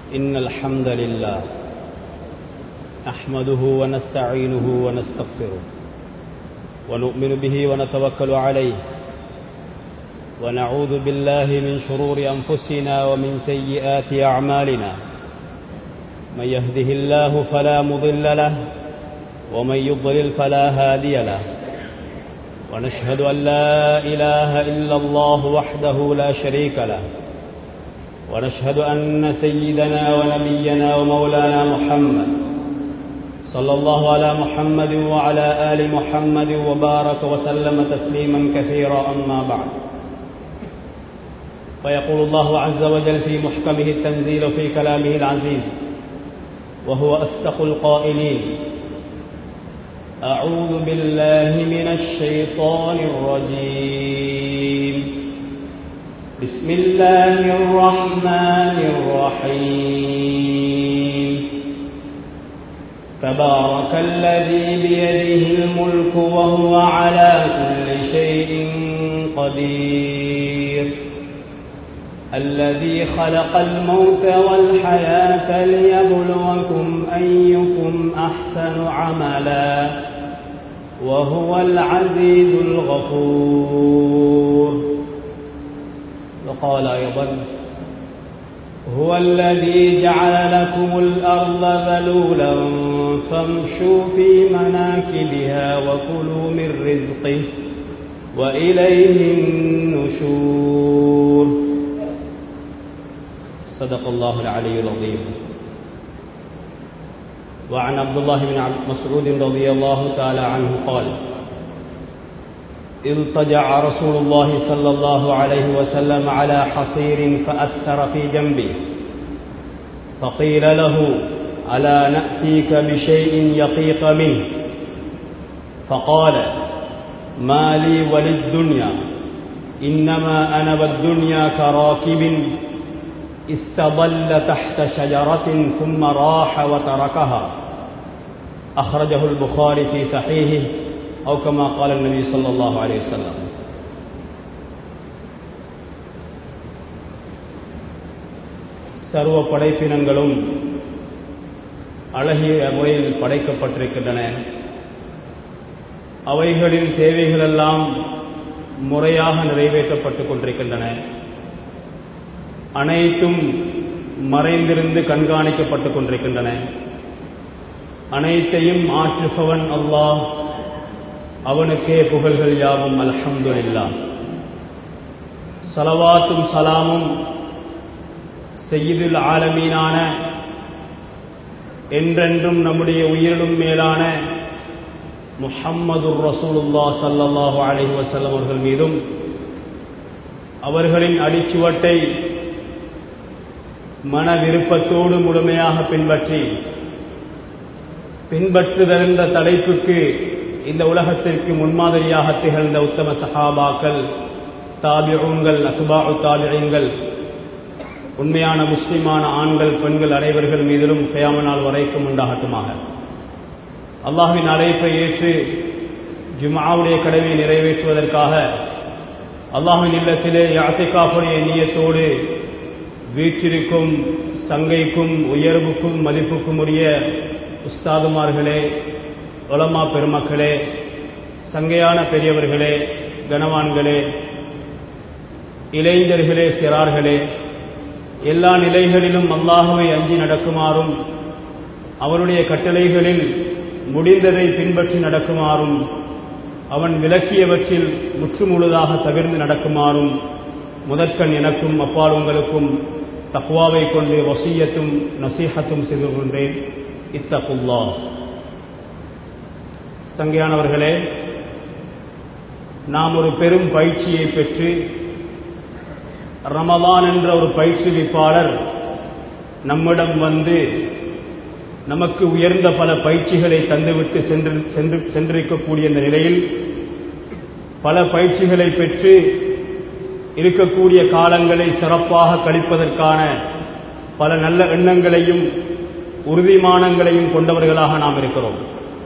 إن الحمد لله نحمده ونستعينه ونستغفره ونؤمن به ونتوكل عليه ونعوذ بالله من شرور أنفسنا ومن سيئات أعمالنا من يهده الله فلا مضل له ومن يضلل فلا هادي له ونشهد أن لا إله إلا الله وحده لا شريك له ونشهد أن سيدنا ونبينا ومولانا محمد صلى الله على محمد وعلى آل محمد وبارك وسلم تسليما كثيرا أما بعد فيقول الله عز وجل في محكمه التنزيل في كلامه العزيز وهو أصدق القائلين أعوذ بالله من الشيطان الرجيم بسم الله الرحمن الرحيم تبارك الذي بيده الملك وهو على كل شيء قدير الذي خلق الموت والحياة ليبلوكم أيكم أحسن عملا وهو العزيز الغفور وقال أيضا هو الذي جعل لكم الأرض ذلولا فامشوا في مناكبها وكلوا من رزقه وإليه النشور صدق الله العلي العظيم وعن عبد الله بن مسعود رضي الله تعالى عنه قال التجع رسول الله صلى الله عليه وسلم على حصير فأثر في جنبه فقيل له ألا نأتيك بشيء يقيق منه فقال ما لي وللدنيا إنما أنا والدنيا كراكب استظل تحت شجرة ثم راح وتركها أخرجه البخاري في صحيحه أو كما قال النبي صلى الله عليه وسلم சர்வ படைப்பினங்களும் அழகிய முறையில் படைக்கப்பட்டிருக்கின்றன அவைகளின் தேவைகளெல்லாம் முறையாக நிறைவேற்றப்பட்டுக் கொண்டிருக்கின்றன அனைத்தும் மறைந்திருந்து கண்காணிக்கப்பட்டுக் கொண்டிருக்கின்றன அனைத்தையும் ஆற்றுபவன் அல்லாஹ் அவனுக்கே புகழ்கள் யாவும் அல்ஹம்து இல்லா சலவாத்தும் சலாமும் செய்யுதுல் ஆலமீனான என்றென்றும் நம்முடைய உயிரிலும் மேலான முஹம்மது ரசூலுல்லா சல்லல்லாஹு அலஹி வசல்லம் அவர்கள் மீதும் அவர்களின் அடிச்சுவட்டை மன விருப்பத்தோடு முழுமையாக பின்பற்றி பின்பற்றுதல் என்ற தலைப்புக்கு இந்த உலகத்திற்கு முன்மாதிரியாக திகழ்ந்த உத்தம சஹாபாக்கள் தாபியூன்கள் அசுபாவு தாபியங்கள் உண்மையான முஸ்லிமான ஆண்கள் பெண்கள் அனைவர்கள் மீதிலும் கயாமனால் வரைக்கும் உண்டாகட்டுமாக அல்லாஹின் அழைப்பை ஏற்று ஜுமாவுடைய கடமையை நிறைவேற்றுவதற்காக அல்லாஹின் இல்லத்திலே யாத்திகாப்புடைய நீயத்தோடு வீற்றிருக்கும் சங்கைக்கும் உயர்வுக்கும் மதிப்புக்கும் உரிய உஸ்தாதுமார்களே ஒலமா பெருமக்களே சங்கையான பெரியவர்களே கனவான்களே இளைஞர்களே சிறார்களே எல்லா நிலைகளிலும் அல்லாஹுவை அஞ்சி நடக்குமாறும் அவருடைய கட்டளைகளில் முடிந்ததை பின்பற்றி நடக்குமாறும் அவன் விளக்கியவற்றில் முற்றுமுழுதாக தவிர்ந்து நடக்குமாறும் முதற்கண் எனக்கும் அப்பால் உங்களுக்கும் தக்குவாவை கொண்டு வசியத்தும் நசீகத்தும் செய்து கொண்டேன் இத்தகுல்லா சங்கையானவர்களே நாம் ஒரு பெரும் பயிற்சியை பெற்று ரமலான் என்ற ஒரு பயிற்சிவிப்பாளர் நம்மிடம் வந்து நமக்கு உயர்ந்த பல பயிற்சிகளை தந்துவிட்டு சென்று சென்று சென்றிருக்கக்கூடிய இந்த நிலையில் பல பயிற்சிகளை பெற்று இருக்கக்கூடிய காலங்களை சிறப்பாக கழிப்பதற்கான பல நல்ல எண்ணங்களையும் உறுதிமானங்களையும் கொண்டவர்களாக நாம் இருக்கிறோம்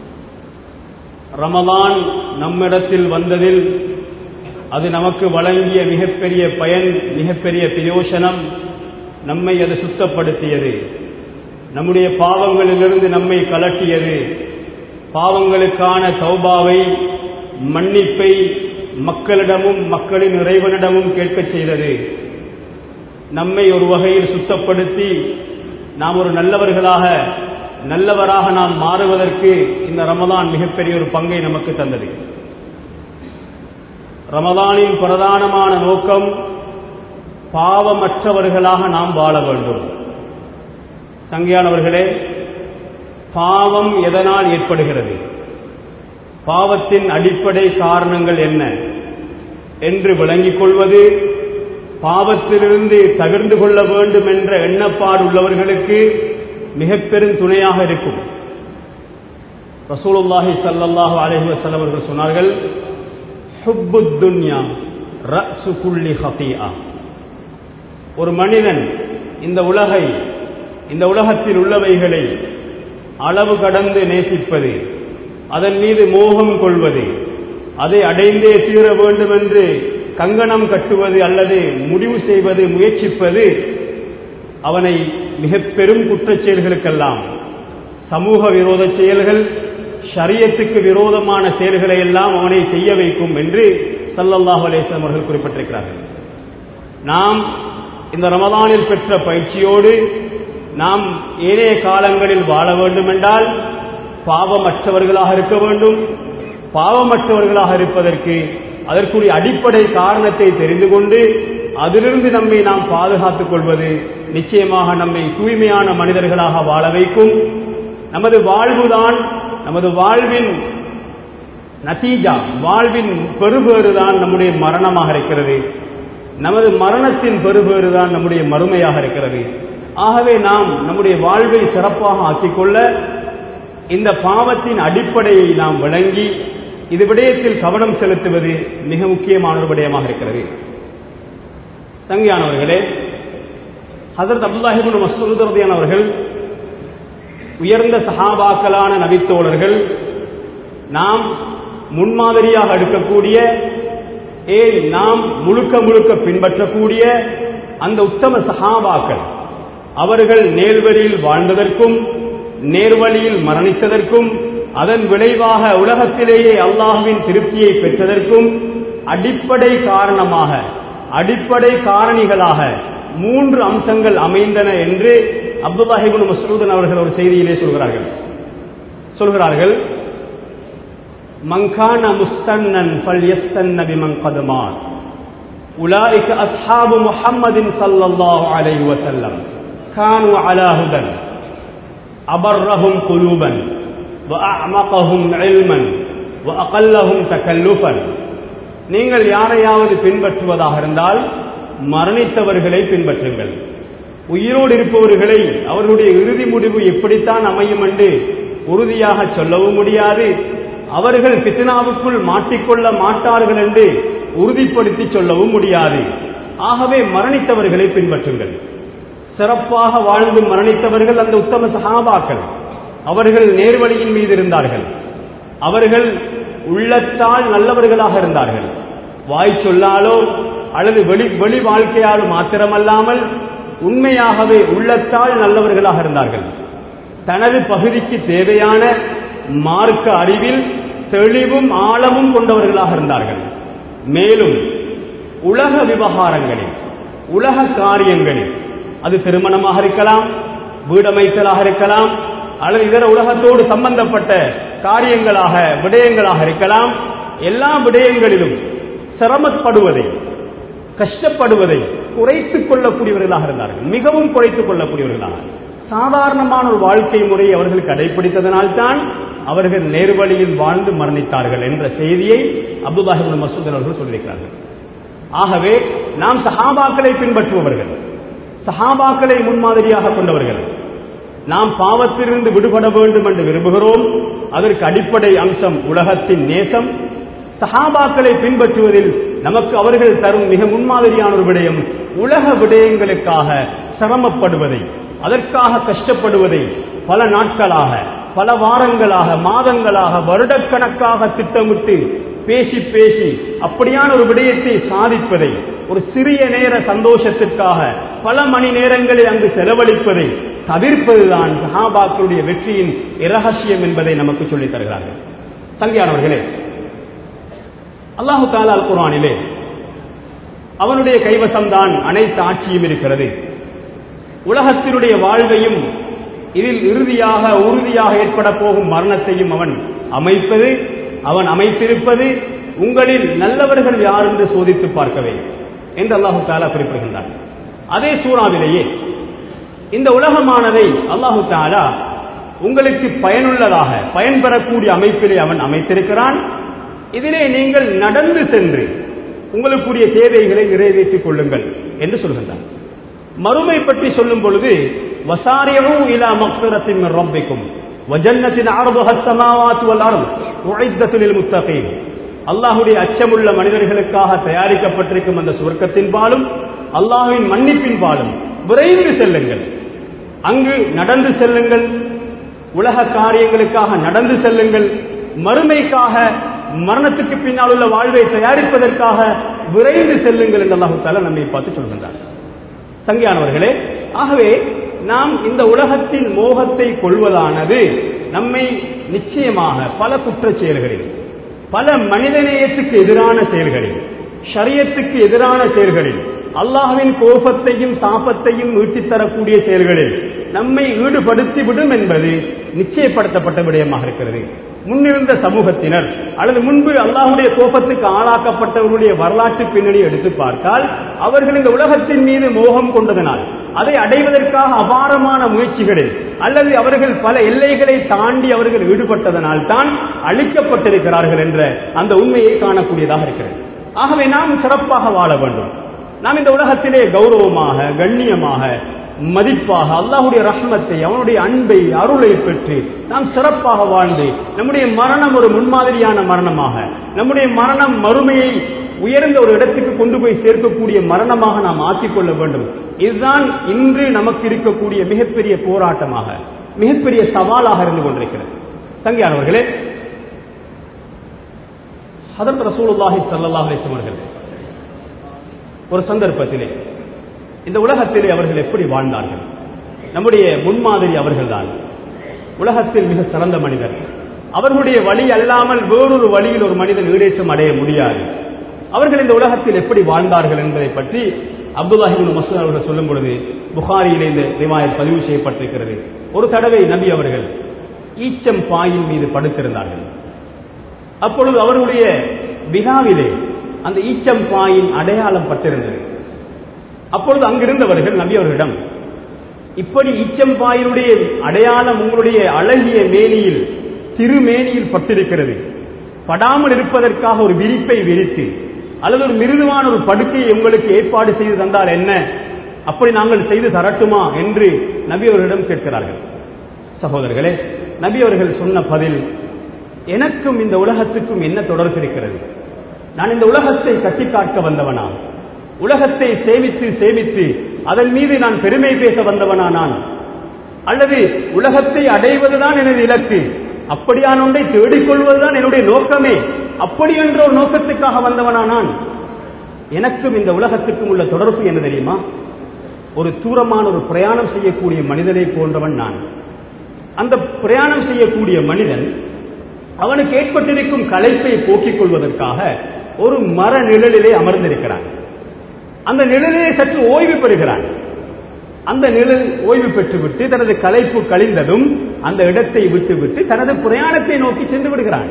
ரமலான் நம்மிடத்தில் வந்ததில் அது நமக்கு வழங்கிய மிகப்பெரிய பயன் மிகப்பெரிய பிரயோசனம் நம்மை அது சுத்தப்படுத்தியது நம்முடைய பாவங்களிலிருந்து நம்மை கலட்டியது பாவங்களுக்கான தௌபாவை மன்னிப்பை மக்களிடமும் மக்களின் இறைவனிடமும் கேட்கச் செய்தது நம்மை ஒரு வகையில் சுத்தப்படுத்தி நாம் ஒரு நல்லவர்களாக நல்லவராக நாம் மாறுவதற்கு இந்த ரமதான் மிகப்பெரிய ஒரு பங்கை நமக்கு தந்தது ரமதானின் பிரதானமான நோக்கம் பாவமற்றவர்களாக நாம் வாழ வேண்டும் சங்கியானவர்களே பாவம் எதனால் ஏற்படுகிறது பாவத்தின் அடிப்படை காரணங்கள் என்ன என்று விளங்கிக் கொள்வது பாவத்திலிருந்து தவிர்ந்து கொள்ள வேண்டும் என்ற எண்ணப்பாடு உள்ளவர்களுக்கு மிக பெரும் துணையாக இருக்கும் ரசூலுல்லாஹி சல்லல்லாஹு அலைஹி வஸல்லம் அவர்கள் சொன்னார்கள் ஹுப்புத் துன்யா ரஅசு குல்லி ஹதீஆ ஒரு மனிதன் இந்த உலகை இந்த உலகத்தில் உள்ளவைகளை அளவு கடந்து நேசிப்பது அதன் மீது மோகம் கொள்வது அதை அடைந்தே தீர வேண்டும் என்று கங்கணம் கட்டுவது அல்லது முடிவு செய்வது முயற்சிப்பது அவனை மிக பெரும் குற்றச் செயல்களுக்கெல்லாம் சமூக விரோத செயல்கள் ஷரியத்துக்கு விரோதமான செயல்களை எல்லாம் அவனை செய்ய வைக்கும் என்று சல்லல்லாஹு அலேஸ்லம் அவர்கள் குறிப்பிட்டிருக்கிறார்கள் நாம் இந்த ரமதானில் பெற்ற பயிற்சியோடு நாம் ஏனைய காலங்களில் வாழ வேண்டும் என்றால் பாவமற்றவர்களாக இருக்க வேண்டும் பாவமற்றவர்களாக இருப்பதற்கு அதற்குரிய அடிப்படை காரணத்தை தெரிந்து கொண்டு அதிலிருந்து நம்மை நாம் பாதுகாத்துக் கொள்வது நிச்சயமாக நம்மை தூய்மையான மனிதர்களாக வாழ வைக்கும் நமது வாழ்வுதான் நமது வாழ்வின் நத்தீஜா வாழ்வின் பெருபேறுதான் நம்முடைய மரணமாக இருக்கிறது நமது மரணத்தின் பெருபேறுதான் நம்முடைய மறுமையாக இருக்கிறது ஆகவே நாம் நம்முடைய வாழ்வை சிறப்பாக ஆக்கிக்கொள்ள இந்த பாவத்தின் அடிப்படையை நாம் விளங்கி இது விடயத்தில் கவனம் செலுத்துவது மிக முக்கியமான ஒரு விடயமாக இருக்கிறது சங்கியானவர்களே ஹசரத் அப்துல்லாஹிபின் மசூத் ரதியான் அவர்கள் உயர்ந்த சஹாபாக்களான நபித்தோழர்கள் நாம் முன்மாதிரியாக எடுக்கக்கூடிய ஏன் நாம் முழுக்க முழுக்க பின்பற்றக்கூடிய அந்த உத்தம சஹாபாக்கள் அவர்கள் நேர்வழியில் வாழ்ந்ததற்கும் நேர்வழியில் மரணித்ததற்கும் அதன் விளைவாக உலகத்திலேயே அல்லாஹுவின் திருப்தியை பெற்றதற்கும் அடிப்படை காரணமாக அடிப்படை காரணிகளாக மூன்று அம்சங்கள் அமைந்தன என்று அப்துல்லாஹிபின் மசூதன் அவர்கள் ஒரு செய்தியிலே சொல்கிறார்கள் சொல்கிறார்கள் மங்கான முஸ்தன்னன் ஃபல் யஸ்தன்ன பிமன் கதுமான் உலாயிக அஸ்ஹாபு முஹம்மதின் ஸல்லல்லாஹு அலைஹி வஸல்லம் கானு அலா ஹுதன் அபர்ரஹும் குலூபன் وأعمقهم علما وأقلهم تكلفا நீங்கள் யாரையாவது பின்பற்றுவதாக இருந்தால் மரணித்தவர்களை பின்பற்றுங்கள் உயிரோடு இருப்பவர்களை அவர்களுடைய இறுதி முடிவு எப்படித்தான் அமையும் என்று உறுதியாக சொல்லவும் முடியாது அவர்கள் பித்னாவுக்குள் மாட்டிக்கொள்ள மாட்டார்கள் என்று உறுதிப்படுத்தி சொல்லவும் முடியாது ஆகவே மரணித்தவர்களை பின்பற்றுங்கள் சிறப்பாக வாழ்ந்து மரணித்தவர்கள் அந்த உத்தம சகாபாக்கள் அவர்கள் நேர்வழியின் மீது இருந்தார்கள் அவர்கள் உள்ளத்தால் நல்லவர்களாக இருந்தார்கள் வாய் சொல்லாலோ அல்லது வெளி வெளி வாழ்க்கையால் மாத்திரமல்லாமல் உண்மையாகவே உள்ளத்தால் நல்லவர்களாக இருந்தார்கள் தனது பகுதிக்கு தேவையான மார்க்க அறிவில் தெளிவும் ஆழமும் கொண்டவர்களாக இருந்தார்கள் மேலும் உலக விவகாரங்களில் உலக காரியங்களில் அது திருமணமாக இருக்கலாம் வீடமைத்தலாக இருக்கலாம் அல்லது இதர உலகத்தோடு சம்பந்தப்பட்ட காரியங்களாக விடயங்களாக இருக்கலாம் எல்லா விடயங்களிலும் சிரமப்படுவதை கஷ்டப்படுவதை குறைத்துக் கொள்ளக்கூடியவர்களாக இருந்தார்கள் மிகவும் குறைத்துக் கொள்ளக்கூடியவர்களாக சாதாரணமான ஒரு வாழ்க்கை முறையை அவர்கள் கடைபிடித்ததனால்தான் அவர்கள் நேர்வழியில் வாழ்ந்து மரணித்தார்கள் என்ற செய்தியை அப்துல்லாஹிபின் மசூத் அவர்கள் சொல்லியிருக்கிறார்கள் ஆகவே நாம் சஹாபாக்களை பின்பற்றுபவர்கள் சஹாபாக்களை முன்மாதிரியாக கொண்டவர்கள் நாம் பாவத்திலிருந்து விடுபட வேண்டும் என்று விரும்புகிறோம் அதற்கு அடிப்படை அம்சம் உலகத்தின் நேசம் சஹாபாக்களை பின்பற்றுவதில் நமக்கு அவர்கள் தரும் மிக முன்மாதிரியான ஒரு விடயம் உலக விடயங்களுக்காக சிரமப்படுவதை அதற்காக கஷ்டப்படுவதை பல நாட்களாக பல வாரங்களாக மாதங்களாக வருடக்கணக்காக திட்டமிட்டு பேசி பேசி அப்படியான ஒரு விடயத்தை சாதிப்பதை ஒரு சிறிய நேர சந்தோஷத்திற்காக பல மணி நேரங்களை அங்கு செலவழிப்பதை தவிர்ப்பதுதான் சஹாபாக்களுடைய வெற்றியின் இரகசியம் என்பதை நமக்கு சொல்லித் தருகிறார்கள் தங்கியானவர்களே அல்லாஹு தாலா அல் குரானிலே அவனுடைய கைவசம்தான் அனைத்து ஆட்சியும் இருக்கிறது உலகத்தினுடைய வாழ்வையும் இதில் இறுதியாக உறுதியாக ஏற்பட போகும் மரணத்தையும் அவன் அமைப்பது அவன் அமைத்திருப்பது உங்களில் நல்லவர்கள் யார் என்று சோதித்து பார்க்கவே என்று அல்லாஹு தாலா குறிப்பிடுகின்றான் அதே சூறாவிலேயே இந்த உலகமானதை அல்லாஹு தாலா உங்களுக்கு பயனுள்ளதாக பயன்பெறக்கூடிய அமைப்பிலே அவன் அமைத்திருக்கிறான் இதிலே நீங்கள் நடந்து சென்று உங்களுக்குரிய தேவைகளை நிறைவேற்றிக் கொள்ளுங்கள் என்று சொல்கின்றான் மறுமை பற்றி சொல்லும் பொழுது வசாரியவும் இலா மக்சரத்தின் ரப்பிக்கும் வஜன்னத்தின் ஆர்வஹத்தமாவாத் வல் அருள் உழைத்தத்தில் முத்தகீன் அல்லாஹுடைய அச்சமுள்ள மனிதர்களுக்காக தயாரிக்கப்பட்டிருக்கும் அந்த சுவர்க்கத்தின் பாலும் அல்லாஹுவின் மன்னிப்பின் பாலும் விரைந்து செல்லுங்கள் அங்கு நடந்து செல்லுங்கள் உலக காரியங்களுக்காக நடந்து செல்லுங்கள் மறுமைக்காக மரணத்துக்கு பின்னால் உள்ள வாழ்வை தயாரிப்பதற்காக விரைந்து செல்லுங்கள் என்று அல்லாஹு தாலா நம்மை பார்த்து சொல்கின்றார் சங்கியானவர்களே ஆகவே நாம் இந்த உலகத்தின் மோகத்தை கொள்வதானது நம்மை நிச்சயமாக பல குற்றச் செயல்களில் பல மனிதநேயத்துக்கு எதிரான செயல்களில் ஷரியத்துக்கு எதிரான செயல்களில் அல்லாஹ்வின் கோபத்தையும் சாபத்தையும் ஈட்டித் தரக்கூடிய செயல்களில் நம்மை ஈடுபடுத்தி விடும் என்பது நிச்சயப்படுத்தப்பட்ட விடயமாக இருக்கிறது முன்னிருந்த சமூகத்தினர் அல்லது முன்பு அல்லாஹுடைய கோபத்துக்கு ஆளாக்கப்பட்டவர்களுடைய வரலாற்று பின்னணி எடுத்து பார்த்தால் அவர்கள் இந்த உலகத்தின் மீது மோகம் கொண்டதனால் அதை அடைவதற்காக அபாரமான முயற்சிகளில் அல்லது அவர்கள் பல எல்லைகளை தாண்டி அவர்கள் ஈடுபட்டதனால் தான் அழிக்கப்பட்டிருக்கிறார்கள் என்ற அந்த உண்மையை காணக்கூடியதாக இருக்கிறது ஆகவே நாம் சிறப்பாக வாழ வேண்டும் நாம் இந்த உலகத்திலே கௌரவமாக கண்ணியமாக மதிப்பாக அல்லாஹுடைய ரஹ்மத்தை அவனுடைய அன்பை அருளை பெற்று நாம் சிறப்பாக வாழ்ந்து நம்முடைய மரணம் ஒரு முன்மாதிரியான மரணமாக நம்முடைய மரணம் மறுமையை உயர்ந்த ஒரு இடத்துக்கு கொண்டு போய் சேர்க்கக்கூடிய மரணமாக நாம் ஆக்கிக்கொள்ள வேண்டும் இதுதான் இன்று நமக்கு இருக்கக்கூடிய மிகப்பெரிய போராட்டமாக மிகப்பெரிய சவாலாக இருந்து கொண்டிருக்கிறது தங்கியானவர்களே ஹதரத் ரசூலுல்லாஹி ஸல்லல்லாஹு அலைஹி அவர்கள் ஒரு சந்தர்ப்பத்திலே இந்த உலகத்திலே அவர்கள் எப்படி வாழ்ந்தார்கள் நம்முடைய முன்மாதிரி அவர்கள்தான் உலகத்தில் மிக சிறந்த மனிதர் அவர்களுடைய வழி அல்லாமல் வேறொரு வழியில் ஒரு மனிதன் ஈடேற்றம் அடைய முடியாது அவர்கள் இந்த உலகத்தில் எப்படி வாழ்ந்தார்கள் என்பதை பற்றி அப்துல்லாஹிபின் மசூத் அவர்கள் சொல்லும் பொழுது புகாரியிலே இந்த ரிவாயத் பதிவு செய்யப்பட்டிருக்கிறது ஒரு தடவை நபி அவர்கள் ஈச்சம் பாயின் மீது படுத்திருந்தார்கள் அப்பொழுது அவர்களுடைய விழாவிலே அந்த ஈச்சம் பாயின் அடையாளம் பட்டிருந்தது அப்பொழுது அங்கிருந்தவர்கள் நபி அவர்களிடம் இப்படி ஈச்சம்பாயினுடைய அடையாளம் உங்களுடைய அழகிய மேனியில் திருமேனியில் பட்டிருக்கிறது படாமல் இருப்பதற்காக ஒரு விரிப்பை விரித்து அல்லது ஒரு மிருதுவான ஒரு படுக்கையை உங்களுக்கு ஏற்பாடு செய்து தந்தால் என்ன அப்படி நாங்கள் செய்து தரட்டுமா என்று நபி அவர்களிடம் கேட்கிறார்கள் சகோதரர்களே நபி அவர்கள் சொன்ன பதில் எனக்கும் இந்த உலகத்துக்கும் என்ன தொடர்பு இருக்கிறது நான் இந்த உலகத்தை கட்டி காக்க வந்தவனா உலகத்தை சேமித்து சேமித்து அதன் மீது நான் பெருமை பேச வந்தவனா நான் அல்லது உலகத்தை அடைவதுதான் எனது இலக்கு அப்படியான ஒன்றை தேடிக்கொள்வதுதான் என்னுடைய நோக்கமே அப்படி என்ற ஒரு நோக்கத்துக்காக வந்தவனா நான் எனக்கும் இந்த உலகத்துக்கும் உள்ள தொடர்பு என்ன தெரியுமா ஒரு தூரமான ஒரு பிரயாணம் செய்யக்கூடிய மனிதனை போன்றவன் நான் அந்த பிரயாணம் செய்யக்கூடிய மனிதன் அவனுக்கு ஏற்பட்டிருக்கும் களைப்பை போக்கிக் கொள்வதற்காக ஒரு மர நிழலிலே அமர்ந்திருக்கிறான் அந்த நிழலிலே சற்று ஓய்வு பெறுகிறான் அந்த நிழல் ஓய்வு பெற்றுவிட்டு தனது களைப்பு கழிந்ததும் அந்த இடத்தை விட்டுவிட்டு தனது பிரயாணத்தை நோக்கி சென்று விடுகிறான்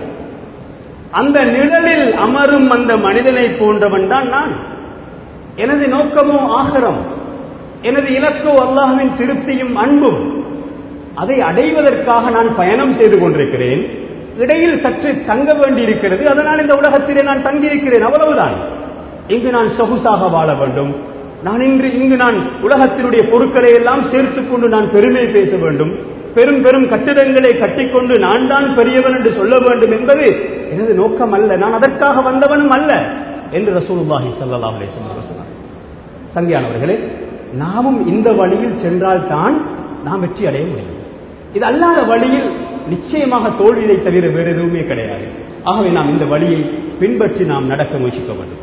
அந்த நிழலில் அமரும் அந்த மனிதனை போன்றவன் தான் நான் எனது நோக்கமோ ஆகரம் எனது இலக்கோ அல்லாஹுவின் திருப்தியும் அன்பும் அதை அடைவதற்காக நான் பயணம் செய்து கொண்டிருக்கிறேன் இடையில் சற்று தங்க வேண்டியிருக்கிறது அதனால் இந்த உலகத்திலே நான் தங்கியிருக்கிறேன் அவ்வளவுதான் இங்கு நான் சொகுசாக வாழ வேண்டும் நான் இன்று இங்கு நான் உலகத்தினுடைய பொருட்களை எல்லாம் சேர்த்துக் கொண்டு நான் பெருமை பேச வேண்டும் பெரும் பெரும் கட்டிடங்களை கட்டிக்கொண்டு நான் தான் பெரியவன் என்று சொல்ல வேண்டும் என்பது எனது நோக்கம் அல்ல நான் அதற்காக வந்தவனும் அல்ல என்று ரசூலுல்லாஹி ஸல்லல்லாஹு அலைஹி வஸல்லம் சொன்னார் சங்கியானவர்களே நாமும் இந்த வழியில் சென்றால் தான் நாம் வெற்றி அடைய முடியும் இது அல்லாத வழியில் நிச்சயமாக தோல்வியை தவிர வேறு எதுவுமே கிடையாது ஆகவே நாம் இந்த வழியை பின்பற்றி நாம் நடக்க முயற்சிக்க வேண்டும்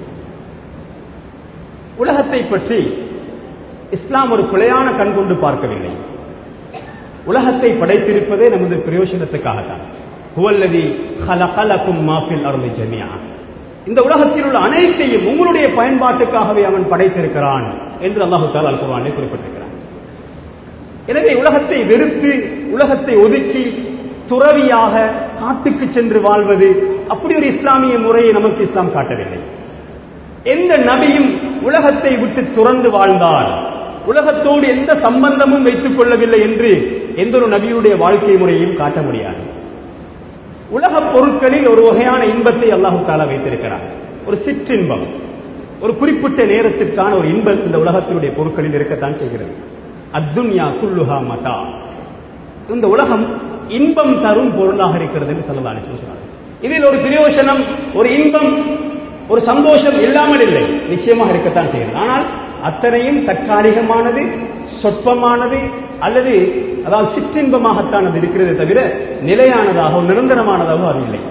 உலகத்தை பற்றி இஸ்லாம் ஒரு பிழையான கண் கொண்டு பார்க்கவில்லை உலகத்தை படைத்திருப்பதே நமது பிரயோஜனத்துக்காகத்தான் ஹுவல்லதி ஹலகலக்கும் மாஃபில் அருளை ஜமியா இந்த உலகத்தில் உள்ள அனைத்தையும் உங்களுடைய பயன்பாட்டுக்காகவே அவன் படைத்திருக்கிறான் என்று அல்லாஹு தாலா அல் குர்ஆனில் குறிப்பிட்டிருக்கிறான் எனவே உலகத்தை வெறுத்து உலகத்தை ஒதுக்கி துறவியாக காட்டுக்கு சென்று வாழ்வது அப்படி ஒரு இஸ்லாமிய முறையை நமக்கு இஸ்லாம் காட்டவில்லை எந்த நபியும் உலகத்தை விட்டு துறந்து வாழ்ந்தார் உலகத்தோடு எந்த சம்பந்தமும் வைத்துக் கொள்ளவில்லை என்று எந்த ஒரு நபியுடைய வாழ்க்கை முறையையும் காட்ட முடியாது உலக பொருட்களில் ஒரு வகையான இன்பத்தை அல்லாஹு தாலா வைத்திருக்கிறார் ஒரு சிற்றின்பம் ஒரு குறிப்பிட்ட நேரத்திற்கான ஒரு இன்பம் இந்த உலகத்தினுடைய பொருட்களில் இருக்கத்தான் செய்கிறது அத்துன்யா குல்லுஹா மதா இந்த உலகம் இன்பம் தரும் பொருளாக இருக்கிறது என்று சொல்லலாம் சொன்னார் இதில் ஒரு பிரயோஜனம் ஒரு இன்பம் ஒரு சந்தோஷம் இல்லாமல் இல்லை நிச்சயமாக இருக்கத்தான் செய்கிறது ஆனால் அத்தனையும் தற்காலிகமானது சொற்பமானது அல்லது அதாவது சிற்றின்பமாகத்தான் அது இருக்கிறது தவிர நிலையானதாகவோ நிரந்தரமானதாகவோ அது இல்லை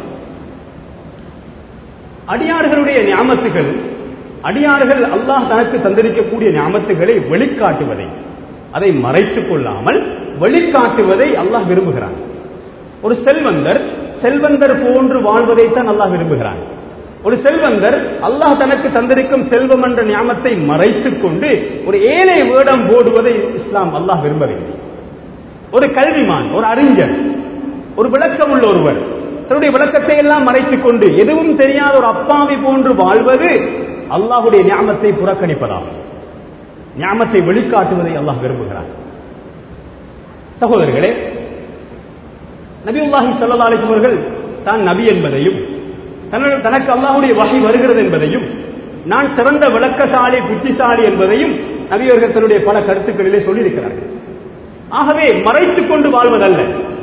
அடியார்களுடைய ஞாபத்துகள் அடியார்கள் அல்லாஹ் தனக்கு தந்திருக்கக்கூடிய ஞாபத்துகளை வெளிக்காட்டுவதை அதை மறைத்துக் கொள்ளாமல் வெளிக்காட்டுவதை அல்லாஹ் விரும்புகிறான் ஒரு செல்வந்தர் செல்வந்தர் போன்று வாழ்வதைத்தான் அல்லாஹ் விரும்புகிறான் ஒரு செல்வந்தர் அல்லாஹ் தனக்கு தந்திருக்கும் செல்வம் என்ற ஞாபத்தை மறைத்துக் கொண்டு ஒரு ஏழை வேடம் போடுவதை இஸ்லாம் அல்லாஹ் விரும்பவில்லை ஒரு கல்விமான் ஒரு அறிஞர் ஒரு விளக்கம் உள்ள ஒருவர் தன்னுடைய விளக்கத்தை எல்லாம் மறைத்துக் கொண்டு எதுவும் தெரியாத ஒரு அப்பாவி போன்று வாழ்வது அல்லாஹுடைய ஞாபத்தை புறக்கணிப்பதாகும் ஞாபத்தை வெளிக்காட்டுவதை அல்லாஹ் விரும்புகிறார் சகோதரர்களே நபியுல்லாஹி சல்லா அலிஸ்வர்கள் தான் நபி என்பதையும் தனக்கு அல்லாஹுடைய வகை வருகிறது என்பதையும் நான் சிறந்த விளக்கசாலி புத்திசாலி என்பதையும் நபியவர்கள் தன்னுடைய பல கருத்துக்களிலே சொல்லியிருக்கிறார்கள் ஆகவே மறைத்துக் கொண்டு வாழ்வதல்ல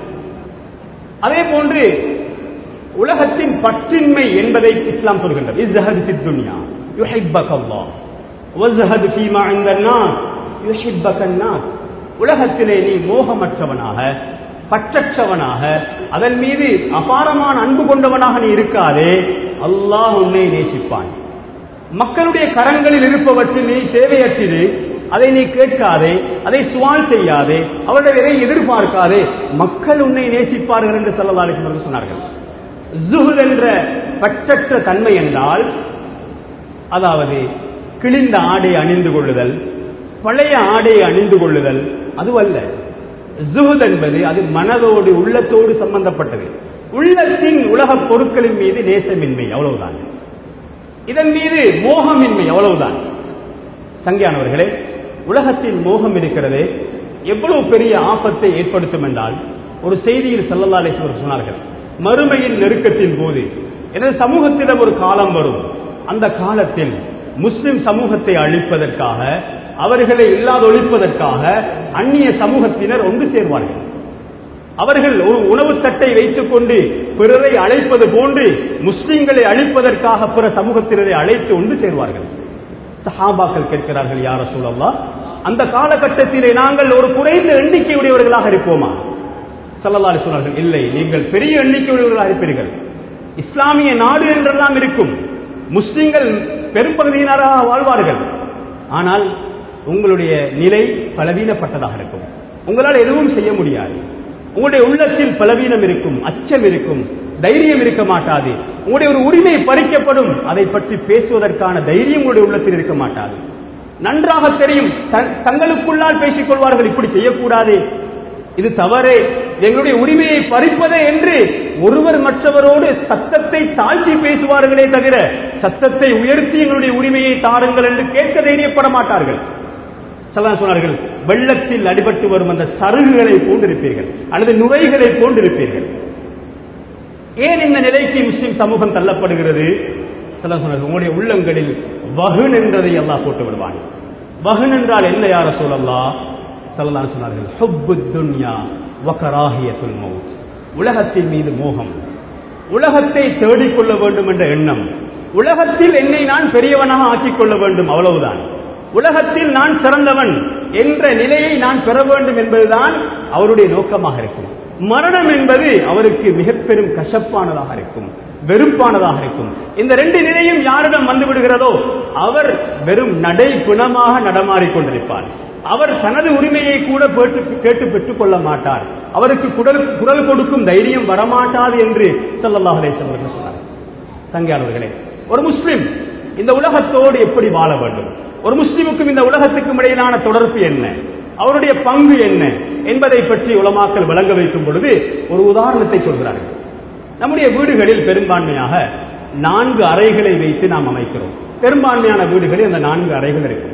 அதே போன்று உலகத்தின் பற்றின்மை என்பதை இஸ்லாம் சொல்கின்றது இஸ்ஹது ஃபித் துன்யா யுஹிப்பக அல்லாஹ் வஸ்ஹது ஃபீமா இன்த நாஸ் யுஹிப்பக நாஸ் உலகத்திலே நீ மோகமற்றவனாக பற்றற்றவனாக அதன் மீது அபாரமான அன்பு கொண்டவனாக நீ இருக்காதே அல்லாஹ் உன்னை நேசிப்பான் மக்களுடைய கரங்களில் இருப்பவற்றில் நீ தேவையற்றிடு அதை நீ கேட்காதே அதை சுவால் செய்யாதே அவருடைய எதை எதிர்பார்க்காதே மக்கள் உன்னை நேசிப்பார்கள் என்று சொல்லலாளிக்கு சொன்னார்கள் ஜுஹுத் என்ற பற்றற்ற தன்மை என்றால் அதாவது கிழிந்த ஆடை அணிந்து கொள்ளுதல் பழைய ஆடை அணிந்து கொள்ளுதல் அதுவல்ல ஜுஹுத் என்பது அது மனதோடு உள்ளத்தோடு சம்பந்தப்பட்டது உள்ளத்தின் உலக பொருட்களின் மீது நேசமின்மை அவ்வளவுதான் இதன் மீது மோகமின்மை அவ்வளவுதான் சங்கியானவர்களே உலகத்தின் மோகம் இருக்கிறது எவ்வளவு பெரிய ஆபத்தை ஏற்படுத்தும் என்றால் ஒரு செய்தியில் செல்லல்லாலேஸ்வர் சொன்னார்கள் மறுமையின் நெருக்கத்தின் போது எனது சமூகத்திடம் ஒரு காலம் வரும் அந்த காலத்தில் முஸ்லிம் சமூகத்தை அழிப்பதற்காக அவர்களை இல்லாதொழிப்பதற்காக அந்நிய சமூகத்தினர் ஒன்று சேர்வார்கள் அவர்கள் ஒரு உணவு தட்டை வைத்துக் கொண்டு பிறரை அழைப்பது போன்று முஸ்லிம்களை அழிப்பதற்காக பிற சமூகத்தினரை அழைத்து ஒன்று சேர்வார்கள் சஹாபாக்கள் கேட்கிறார்கள் யார சூழல்லா அந்த காலகட்டத்திலே நாங்கள் ஒரு குறைந்த எண்ணிக்கையுடையவர்களாக இருப்போமா சல்லல்லாரி சொன்னார்கள் இல்லை நீங்கள் பெரிய எண்ணிக்கையுடையவர்களாக இருப்பீர்கள் இஸ்லாமிய நாடு என்றெல்லாம் இருக்கும் முஸ்லிம்கள் பெரும்பகுதியினராக வாழ்வார்கள் ஆனால் உங்களுடைய நிலை பலவீனப்பட்டதாக இருக்கும் உங்களால் எதுவும் செய்ய முடியாது உங்களுடைய உள்ளத்தில் பலவீனம் இருக்கும் அச்சம் இருக்கும் தைரியம் இருக்க மாட்டாது உங்களுடைய ஒரு உரிமை பறிக்கப்படும் அதை பற்றி பேசுவதற்கான தைரியம் உங்களுடைய உள்ளத்தில் இருக்க மாட்டாது நன்றாக தெரியும் தங்களுக்குள்ளால் பேசிக் கொள்வார்கள் இப்படி செய்யக்கூடாது இது தவறு எங்களுடைய உரிமையை பறிப்பதே என்று ஒருவர் மற்றவரோடு சத்தத்தை தாழ்த்தி பேசுவார்களே தவிர சத்தத்தை உயர்த்தி எங்களுடைய உரிமையை தாருங்கள் என்று கேட்க தைரியப்பட மாட்டார்கள் சொல்லலாம் சொன்னார்கள் வெள்ளத்தில் அடிபட்டு வரும் அந்த சருகுகளை போன்றிருப்பீர்கள் அல்லது நுரைகளை போன்றிருப்பீர்கள் ஏன் இந்த நிலைக்கு முஸ்லிம் சமூகம் தள்ளப்படுகிறது சொல்ல சொன்னார்கள் உங்களுடைய உள்ளங்களில் வகுன் என்றதை எல்லாம் போட்டு விடுவான் வகுன் என்றால் என்ன யார சொல்லலா சொல்லலாம் சொன்னார்கள் ஹுப்பு துன்யா வக்கராகியத்துல் மவுத் உலகத்தின் மீது மோகம் உலகத்தை தேடிக்கொள்ள வேண்டும் என்ற எண்ணம் உலகத்தில் என்னை நான் பெரியவனாக ஆக்கிக் கொள்ள வேண்டும் அவ்வளவுதான் உலகத்தில் நான் சிறந்தவன் என்ற நிலையை நான் பெற வேண்டும் என்பதுதான் அவருடைய நோக்கமாக இருக்கும் மரணம் என்பது அவருக்கு மிக பெரும் கசப்பானதாக இருக்கும் வெறுப்பானதாக இருக்கும் இந்த ரெண்டு நிலையும் யாரிடம் வந்து விடுகிறதோ அவர் வெறும் நடை பிணமாக நடமாடிக்கொண்டிருப்பார் அவர் தனது உரிமையை கூட கேட்டு பெற்றுக் கொள்ள மாட்டார் அவருக்கு குடல் குரல் கொடுக்கும் தைரியம் வரமாட்டாது என்று சொல்லல்லாஹ் அவர்கள் சொன்னார் சங்கியானவர்களே ஒரு முஸ்லிம் இந்த உலகத்தோடு எப்படி வாழ வேண்டும் ஒரு முஸ்லிமுக்கும் இந்த உலகத்துக்கும் இடையிலான தொடர்பு என்ன அவருடைய பங்கு என்ன என்பதை பற்றி உலமாக்கல் வழங்க வைக்கும் பொழுது ஒரு உதாரணத்தை சொல்கிறார்கள் நம்முடைய வீடுகளில் பெரும்பான்மையாக நான்கு அறைகளை வைத்து நாம் அமைக்கிறோம் பெரும்பான்மையான வீடுகளில் அந்த நான்கு அறைகள் இருக்கு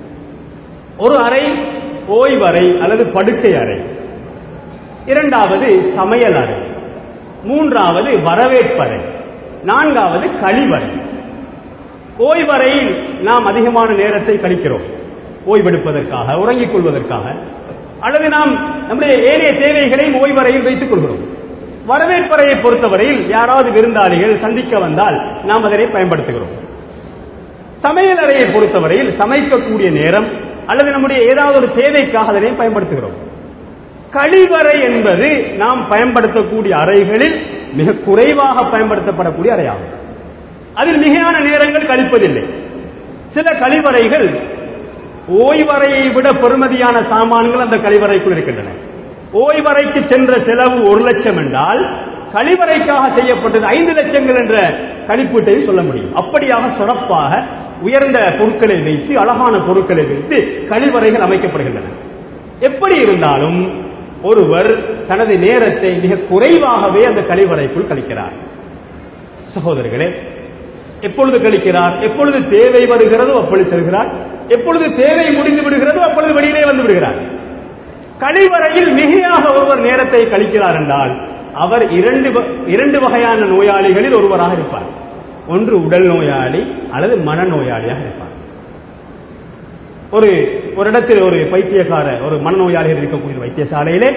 ஒரு அறை ஓய்வறை அல்லது படுக்கை அறை இரண்டாவது சமையல் அறை மூன்றாவது வரவேற்பறை நான்காவது கழிவறை ஓய்வறையில் நாம் அதிகமான நேரத்தை கழிக்கிறோம் ஓய்வெடுப்பதற்காக உறங்கிக் கொள்வதற்காக அல்லது நாம் நம்முடைய ஏனைய தேவைகளையும் ஓய்வறையில் வைத்துக் கொள்கிறோம் வரவேற்பறையை பொறுத்தவரையில் யாராவது விருந்தாளிகள் சந்திக்க வந்தால் நாம் அதனை பயன்படுத்துகிறோம் சமையல் அறையை பொறுத்தவரையில் சமைக்கக்கூடிய நேரம் அல்லது நம்முடைய ஏதாவது ஒரு தேவைக்காக அதனை பயன்படுத்துகிறோம் கழிவறை என்பது நாம் பயன்படுத்தக்கூடிய அறைகளில் மிக குறைவாக பயன்படுத்தப்படக்கூடிய அறையாகும் அதில் மிகையான நேரங்கள் கழிப்பதில்லை சில கழிவறைகள் ஓய்வறையை விட பெறுமதியான சாமான்கள் அந்த கழிவறைக்குள் இருக்கின்றன ஓய்வறைக்கு சென்ற செலவு ஒரு லட்சம் என்றால் கழிவறைக்காக செய்யப்பட்டது ஐந்து லட்சங்கள் என்ற கணிப்பீட்டையும் சொல்ல முடியும் அப்படியாக சிறப்பாக உயர்ந்த பொருட்களை வைத்து அழகான பொருட்களை வைத்து கழிவறைகள் அமைக்கப்படுகின்றன எப்படி இருந்தாலும் ஒருவர் தனது நேரத்தை மிக குறைவாகவே அந்த கழிவறைக்குள் கழிக்கிறார் சகோதரர்களே எப்பொழுது கழிக்கிறார் எப்பொழுது தேவை வருகிறதோ அப்பொழுது செல்கிறார் எப்பொழுது தேவை முடிந்து விடுகிறதோ அப்பொழுது வெளியிலே வந்து விடுகிறார் கழிவறையில் மிகையாக ஒருவர் நேரத்தை கழிக்கிறார் என்றால் அவர் இரண்டு இரண்டு வகையான நோயாளிகளில் ஒருவராக இருப்பார் ஒன்று உடல் நோயாளி அல்லது மனநோயாளியாக இருப்பார் ஒரு ஒரு இடத்தில் ஒரு பைத்தியக்கார ஒரு மனநோயாளிகள் இருக்கக்கூடிய வைத்தியசாலையிலே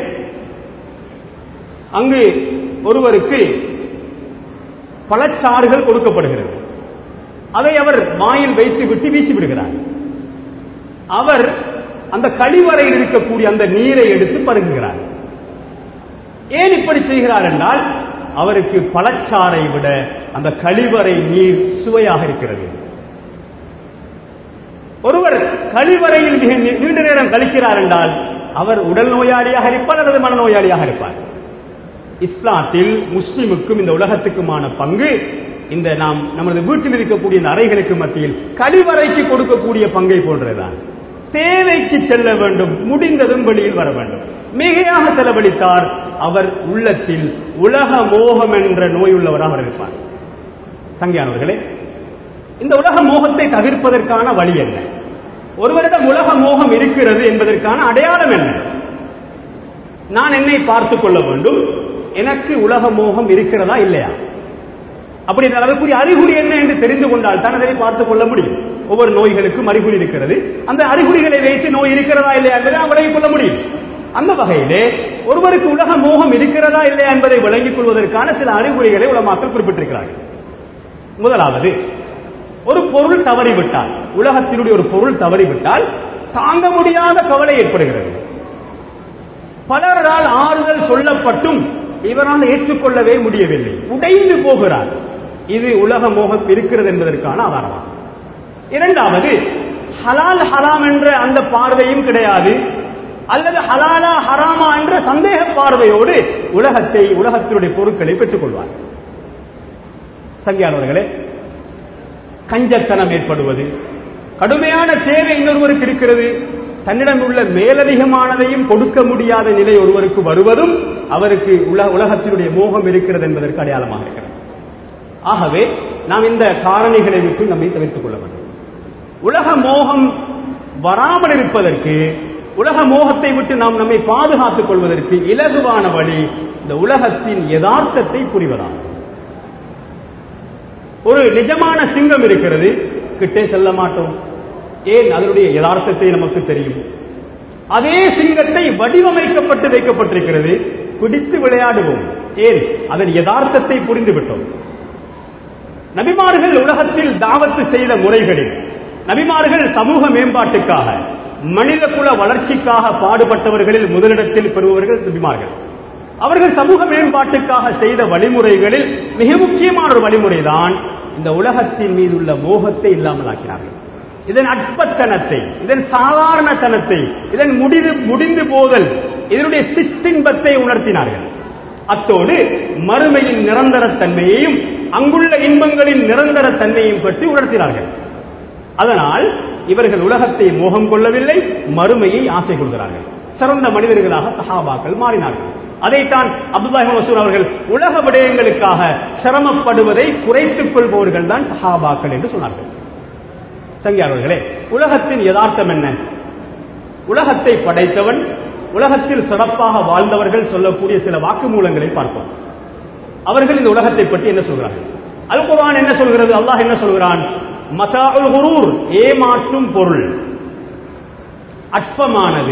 அங்கு ஒருவருக்கு பழச்சாறுகள் கொடுக்கப்படுகிறது அதை அவர் வாயில் வைத்து விட்டு வீசி விடுகிறார் அவர் அந்த கழிவறையில் இருக்கக்கூடிய அந்த நீரை எடுத்து பருகுகிறார் ஏன் இப்படி செய்கிறார் என்றால் அவருக்கு பழச்சாறை விட அந்த கழிவறை நீர் சுவையாக இருக்கிறது ஒருவர் கழிவறையில் மிக நீண்ட நேரம் கழிக்கிறார் என்றால் அவர் உடல் நோயாளியாக இருப்பார் அல்லது மனநோயாளியாக இருப்பார் இஸ்லாத்தில் முஸ்லிமுக்கும் இந்த உலகத்துக்குமான பங்கு இந்த நாம் நமது வீட்டில் இருக்கக்கூடிய இந்த அறைகளுக்கு மத்தியில் கழிவறைக்கு கொடுக்கக்கூடிய பங்கை போன்றதுதான் தேவைக்கு செல்ல வேண்டும் முடிந்ததும் வெளியில் வர வேண்டும் மிகையாக செலவழித்தார் அவர் உள்ளத்தில் உலக மோகம் என்ற நோய் உள்ளவராக இருப்பார் சங்கியானவர்களே இந்த உலக மோகத்தை தவிர்ப்பதற்கான வழி என்ன ஒருவரிடம் உலக மோகம் இருக்கிறது என்பதற்கான அடையாளம் என்ன நான் என்னை பார்த்துக் கொள்ள வேண்டும் எனக்கு உலக மோகம் இருக்கிறதா இல்லையா அப்படி அதற்குரிய அறிகுறி என்ன என்று தெரிந்து கொண்டால் தான் அதனை பார்த்துக் கொள்ள முடியும் ஒவ்வொரு நோய்களுக்கும் அறிகுறி இருக்கிறது அந்த அறிகுறிகளை வைத்து நோய் இருக்கிறதா இல்லையா என்பதை விளங்கிக் கொள்ள முடியும் அந்த வகையிலே ஒருவருக்கு உலக மோகம் இருக்கிறதா இல்லையா என்பதை விளங்கிக் கொள்வதற்கான சில அறிகுறிகளை உலமாக்கள் குறிப்பிட்டிருக்கிறார்கள் முதலாவது ஒரு பொருள் தவறிவிட்டால் உலகத்தினுடைய ஒரு பொருள் தவறிவிட்டால் தாங்க முடியாத கவலை ஏற்படுகிறது பலரால் ஆறுதல் சொல்லப்பட்டும் இவரால் ஏற்றுக்கொள்ளவே முடியவில்லை உடைந்து போகிறார் இது உலக மோகம் இருக்கிறது என்பதற்கான ஆதாரமாகும் இரண்டாவது ஹலால் ஹராம் என்ற அந்த பார்வையும் கிடையாது அல்லது ஹலாலா ஹராமா என்ற சந்தேக பார்வையோடு உலகத்தை உலகத்தினுடைய பொருட்களை பெற்றுக் கொள்வார் சங்கியானவர்களே கஞ்சத்தனம் ஏற்படுவது கடுமையான தேவை இன்னொருவருக்கு இருக்கிறது தன்னிடம் உள்ள மேலதிகமானதையும் கொடுக்க முடியாத நிலை ஒருவருக்கு வருவதும் அவருக்கு உலகத்தினுடைய மோகம் இருக்கிறது என்பதற்கு அடையாளமாக இருக்கிறது ஆகவே நாம் இந்த காரணிகளை விட்டு நம்மை தவிர்த்துக் கொள்ள வேண்டும் உலக மோகம் வராமல் இருப்பதற்கு உலக மோகத்தை விட்டு நாம் நம்மை பாதுகாத்துக் கொள்வதற்கு இலகுவான வழி இந்த உலகத்தின் யதார்த்தத்தை புரிவதாகும் ஒரு நிஜமான சிங்கம் இருக்கிறது கிட்டே செல்ல மாட்டோம் ஏன் அதனுடைய யதார்த்தத்தை நமக்கு தெரியும் அதே சிங்கத்தை வடிவமைக்கப்பட்டு வைக்கப்பட்டிருக்கிறது பிடித்து விளையாடுவோம் ஏன் அதன் யதார்த்தத்தை புரிந்து விட்டோம் நபிமார்கள் உலகத்தில் தாவத்து செய்த முறைகளில் நபிமார்கள் சமூக மேம்பாட்டுக்காக மனித குல வளர்ச்சிக்காக பாடுபட்டவர்களில் முதலிடத்தில் பெறுபவர்கள் நபிமார்கள் அவர்கள் சமூக மேம்பாட்டுக்காக செய்த வழிமுறைகளில் மிக முக்கியமான ஒரு வழிமுறைதான் இந்த உலகத்தின் மீது உள்ள மோகத்தை இல்லாமல் ஆக்கினார்கள் இதன் அற்பத்தனத்தை இதன் சாதாரணத்தனத்தை இதன் முடிவு முடிந்து போதல் இதனுடைய சிற்றின்பத்தை உணர்த்தினார்கள் அத்தோடு மறுமையின் நிரந்தரத்தன்மையையும் அங்குள்ள இன்பங்களின் நிரந்தரத்தன்மையையும் பற்றி உணர்த்தினார்கள் அதனால் இவர்கள் உலகத்தை மோகம் கொள்ளவில்லை மறுமையை ஆசை கொள்கிறார்கள் சிறந்த மனிதர்களாக சஹாபாக்கள் மாறினார்கள் அதைத்தான் அப்துல்லாஹி மசூர் அவர்கள் உலக விடயங்களுக்காக சிரமப்படுவதை குறைத்துக் கொள்பவர்கள் தான் சஹாபாக்கள் என்று சொன்னார்கள் சங்கியாளர்களே உலகத்தின் யதார்த்தம் என்ன உலகத்தை படைத்தவன் உலகத்தில் சிறப்பாக வாழ்ந்தவர்கள் சொல்லக்கூடிய சில வாக்குமூலங்களை பார்ப்போம் அவர்கள் இந்த உலகத்தை பற்றி என்ன சொல்கிறார்கள் அல் குர்ஆன் என்ன சொல்கிறது அல்லாஹ் என்ன சொல்கிறான் மதாஉல் குரூர் ஏமாற்றும் பொருள் அற்பமானது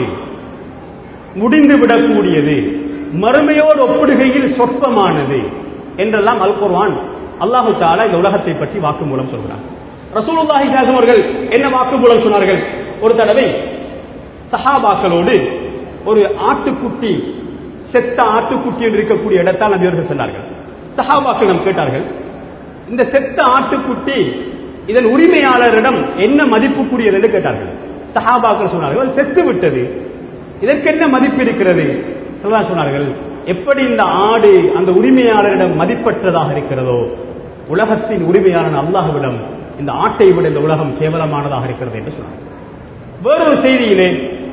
முடிந்து விடக்கூடியது மறுமையோடு ஒப்பிடுகையில் சொற்பமானது என்றெல்லாம் அல் குர்ஆன் அல்லாஹு தாலா இந்த உலகத்தை பற்றி வாக்குமூலம் சொல்கிறார் ரசூலுல்லாஹி ஸல்லல்லாஹு அவர்கள் என்ன வாக்குமூலம் சொன்னார்கள் ஒரு தடவை சஹாபாக்களோடு ஒரு ஆட்டுக்குட்டி செத்த ஆட்டுக்குட்டி என்று இருக்கக்கூடிய இடத்தால் நபியர்கள் சொன்னார்கள் சஹாபாக்களிடம் கேட்டார்கள் இந்த செத்த ஆட்டுக்குட்டி இதன் உரிமையாளரிடம் என்ன மதிப்புக்குரியது என்று கேட்டார்கள் சஹாபாக்கள் சொன்னார்கள் "அது செத்து விட்டது இதற்கு என்ன மதிப்பு இருக்கிறது சொல்லலாம் சொன்னார்கள் எப்படி இந்த ஆடு அந்த உரிமையாளரிடம் மதிப்பற்றதாக இருக்கிறதோ உலகத்தின் உரிமையாளன் அல்லாஹ்விடம் இந்த ஆட்டை விட இந்த உலகம் கேவலமானதாக இருக்கிறது என்று சொன்னார் வேறொரு செய்தியிலே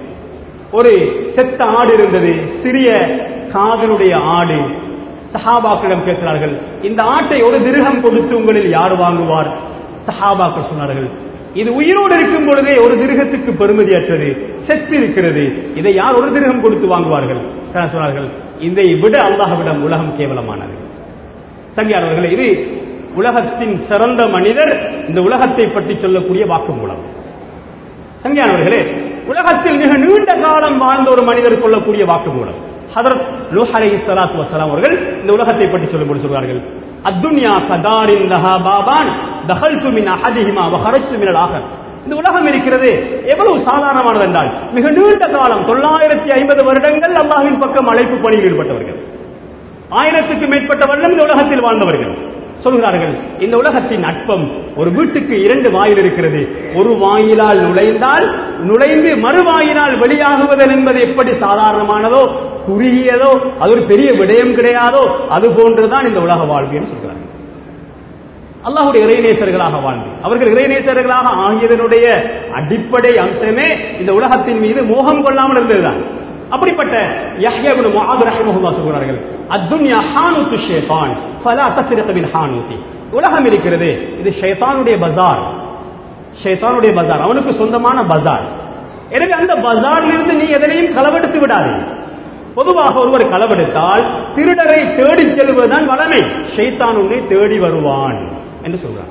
ஒரு செத்த ஆடு இருந்தது சிறிய காதலுடைய ஆடு சஹாபாக்களிடம் கேட்கிறார்கள் இந்த ஆட்டை ஒரு திருகம் கொடுத்து உங்களில் யார் வாங்குவார் சஹாபாக்கள் சொன்னார்கள் இது உயிரோடு இருக்கும் பொழுதே ஒரு திருகத்துக்கு பெருமதியற்றது செத்து இருக்கிறது இதை யார் ஒரு திருகம் கொடுத்து வாங்குவார்கள் சொன்னார்கள் இதை விட அல்லாஹ்விடம் உலகம் கேவலமானது சங்கியானவர்களே இது உலகத்தின் சிறந்த மனிதர் இந்த உலகத்தை பற்றி சொல்லக்கூடிய வாக்குமூலம் சங்கியானவர்களே உலகத்தில் மிக நீண்ட காலம் வாழ்ந்த ஒரு மனிதர் சொல்லக்கூடிய வாக்குமூலம் ஹதரத் லூஹ் அலைஹி ஸலாத்து வஸலாம் அவர்கள் இந்த உலகத்தை பற்றி சொல்லும்போது சொல்வார்கள் அத்துன்யா கதாரின் லஹா பாபான் தகல்து மின் அஹதிஹிமா வ ஹரஜ்து மினல் ஆகர் இந்த உலகம் இருக்கிறது எவ்வளவு சாதாரணமானது என்றால் மிக நீண்ட காலம் தொள்ளாயிரத்தி ஐம்பது வருடங்கள் அல்லாஹ்வின் பக்கம் அழைப்பு பணியில் ஈடுபட்டவர்கள் ஆயிரத்துக்கு மேற்பட்ட வருடம் இந்த உலகத்தில் வாழ்ந்தவர்கள் சொல்கிறார்கள் இந்த உலகத்தின் அற்பம் ஒரு வீட்டுக்கு இரண்டு வாயில் இருக்கிறது ஒரு வாயிலால் நுழைந்தால் நுழைந்து மறுவாயினால் வெளியாகுவதல் என்பது எப்படி சாதாரணமானதோ குறுகியதோ அது ஒரு பெரிய விடயம் கிடையாதோ அது போன்றுதான் இந்த உலக வாழ்வு என்று சொல்கிறார்கள் அல்லாஹுடைய இறைநேசர்களாக வாழ்ந்து அவர்கள் இறைநேசர்களாக ஆகியதனுடைய அடிப்படை அம்சமே இந்த உலகத்தின் மீது மோகம் கொள்ளாமல் இருந்ததுதான் அப்படிப்பட்ட யஹ்யா இப்னு முஆத் ரஹிமஹுல்லாஹ் சொல்கிறார்கள் அத்துன்யா ஹானுத்து ஷைத்தான் ஃபலா தஸ்ரிக பில் ஹானுதி உலகம் இருக்கிறது இது ஷைத்தானுடைய பஜார் ஷைத்தானுடைய பஜார் அவனுக்கு சொந்தமான பஜார் எனவே அந்த பஜாரில் இருந்து நீ எதனையும் களவெடுத்து விடாதே பொதுவாக ஒருவர் களவெடுத்தால் திருடரை தேடிச் செல்வதுதான் வளமை ஷைத்தான் உன்னை தேடி வருவான் என்று சொல்கிறார்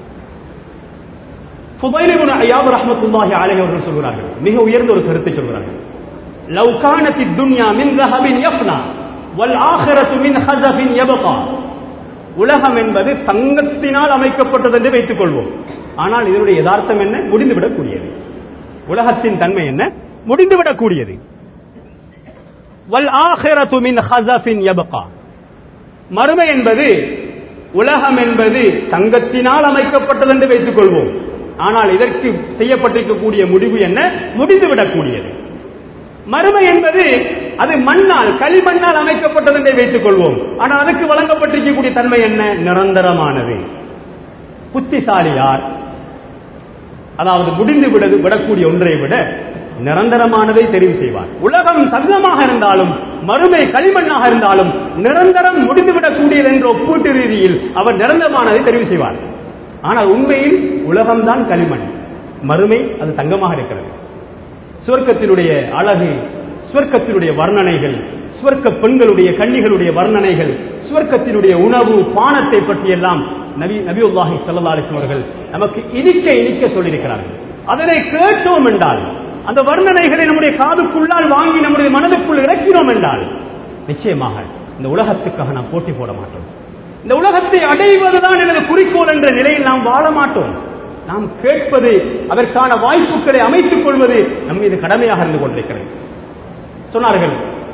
புதைலிபுன் ஐயாபு ரஹமத்துல்லாஹி அலைஹி அவர்கள் சொல்கிறார்கள் மிக உயர்ந்த ஒரு கருத்தை சொல்கிறார்கள் லவ் கானத் துன்யா மின் ரஹபின் யஃப்னா வல் ஆஹிரத்து மின் ஹஸஃபின் யபகா உலகம் என்பது தங்கத்தினால் அமைக்கப்பட்டது என்று வைத்துக் கொள்வோம் ஆனால் இதனுடைய யதார்த்தம் என்ன முடிந்துவிடக்கூடியது உலகத்தின் தன்மை என்ன முடிந்துவிடக்கூடியது வல் ஆஹிரத்து மின் ஹஸஃபின் யபகா மறுமை என்பது உலகம் என்பது தங்கத்தினால் அமைக்கப்பட்டது என்று வைத்துக் கொள்வோம் ஆனால் இதற்கு செய்யப்பட்டிருக்கக்கூடிய முடிவு என்ன முடிந்துவிடக்கூடியது மறுமை என்பது அது மண்ணால் களிமண்ணால் அமைக்கப்பட்டது என்றே வைத்துக் கொள்வோம் ஆனால் அதுக்கு வழங்கப்பட்டிருக்கக்கூடிய தன்மை என்ன நிரந்தரமானது புத்திசாலி யார் அதாவது முடிந்து விட விடக்கூடிய ஒன்றை விட நிரந்தரமானதை தெரிவு செய்வார் உலகம் தங்கமாக இருந்தாலும் மறுமை களிமண்ணாக இருந்தாலும் நிரந்தரம் முடிந்துவிடக்கூடியது என்ற ஒப்பீட்டு ரீதியில் அவர் நிரந்தரமானதை தெரிவு செய்வார் ஆனால் உண்மையில் உலகம்தான் களிமண் மறுமை அது தங்கமாக இருக்கிறது சுவர்க்கத்தினுடைய அழகு சுவர்க்கத்தினுடைய வர்ணனைகள் சுவர்க்க பெண்களுடைய கன்னிகளுடைய வர்ணனைகள் சுவர்க்கத்தினுடைய உணவு பானத்தை பற்றியெல்லாம் நபி நபியுல்லாஹி ஸல்லல்லாஹு அலைஹி அவர்கள் நமக்கு இனிக்க இனிக்க சொல்லியிருக்கிறார்கள் அதனை கேட்டோம் என்றால் அந்த வர்ணனைகளை நம்முடைய காதுக்குள்ளால் வாங்கி நம்முடைய மனதுக்குள் இறக்கினோம் என்றால் நிச்சயமாக இந்த உலகத்துக்காக நாம் போட்டி போட மாட்டோம் இந்த உலகத்தை அடைவதுதான் எனது குறிக்கோள் என்ற நிலையில் நாம் வாழ மாட்டோம் நாம் கேட்பது அதற்கான வாய்ப்புகளை அமைத்துக் கொள்வது நம் மீது கடமையாக இருந்து கொண்டிருக்கிறது சொன்னார்கள்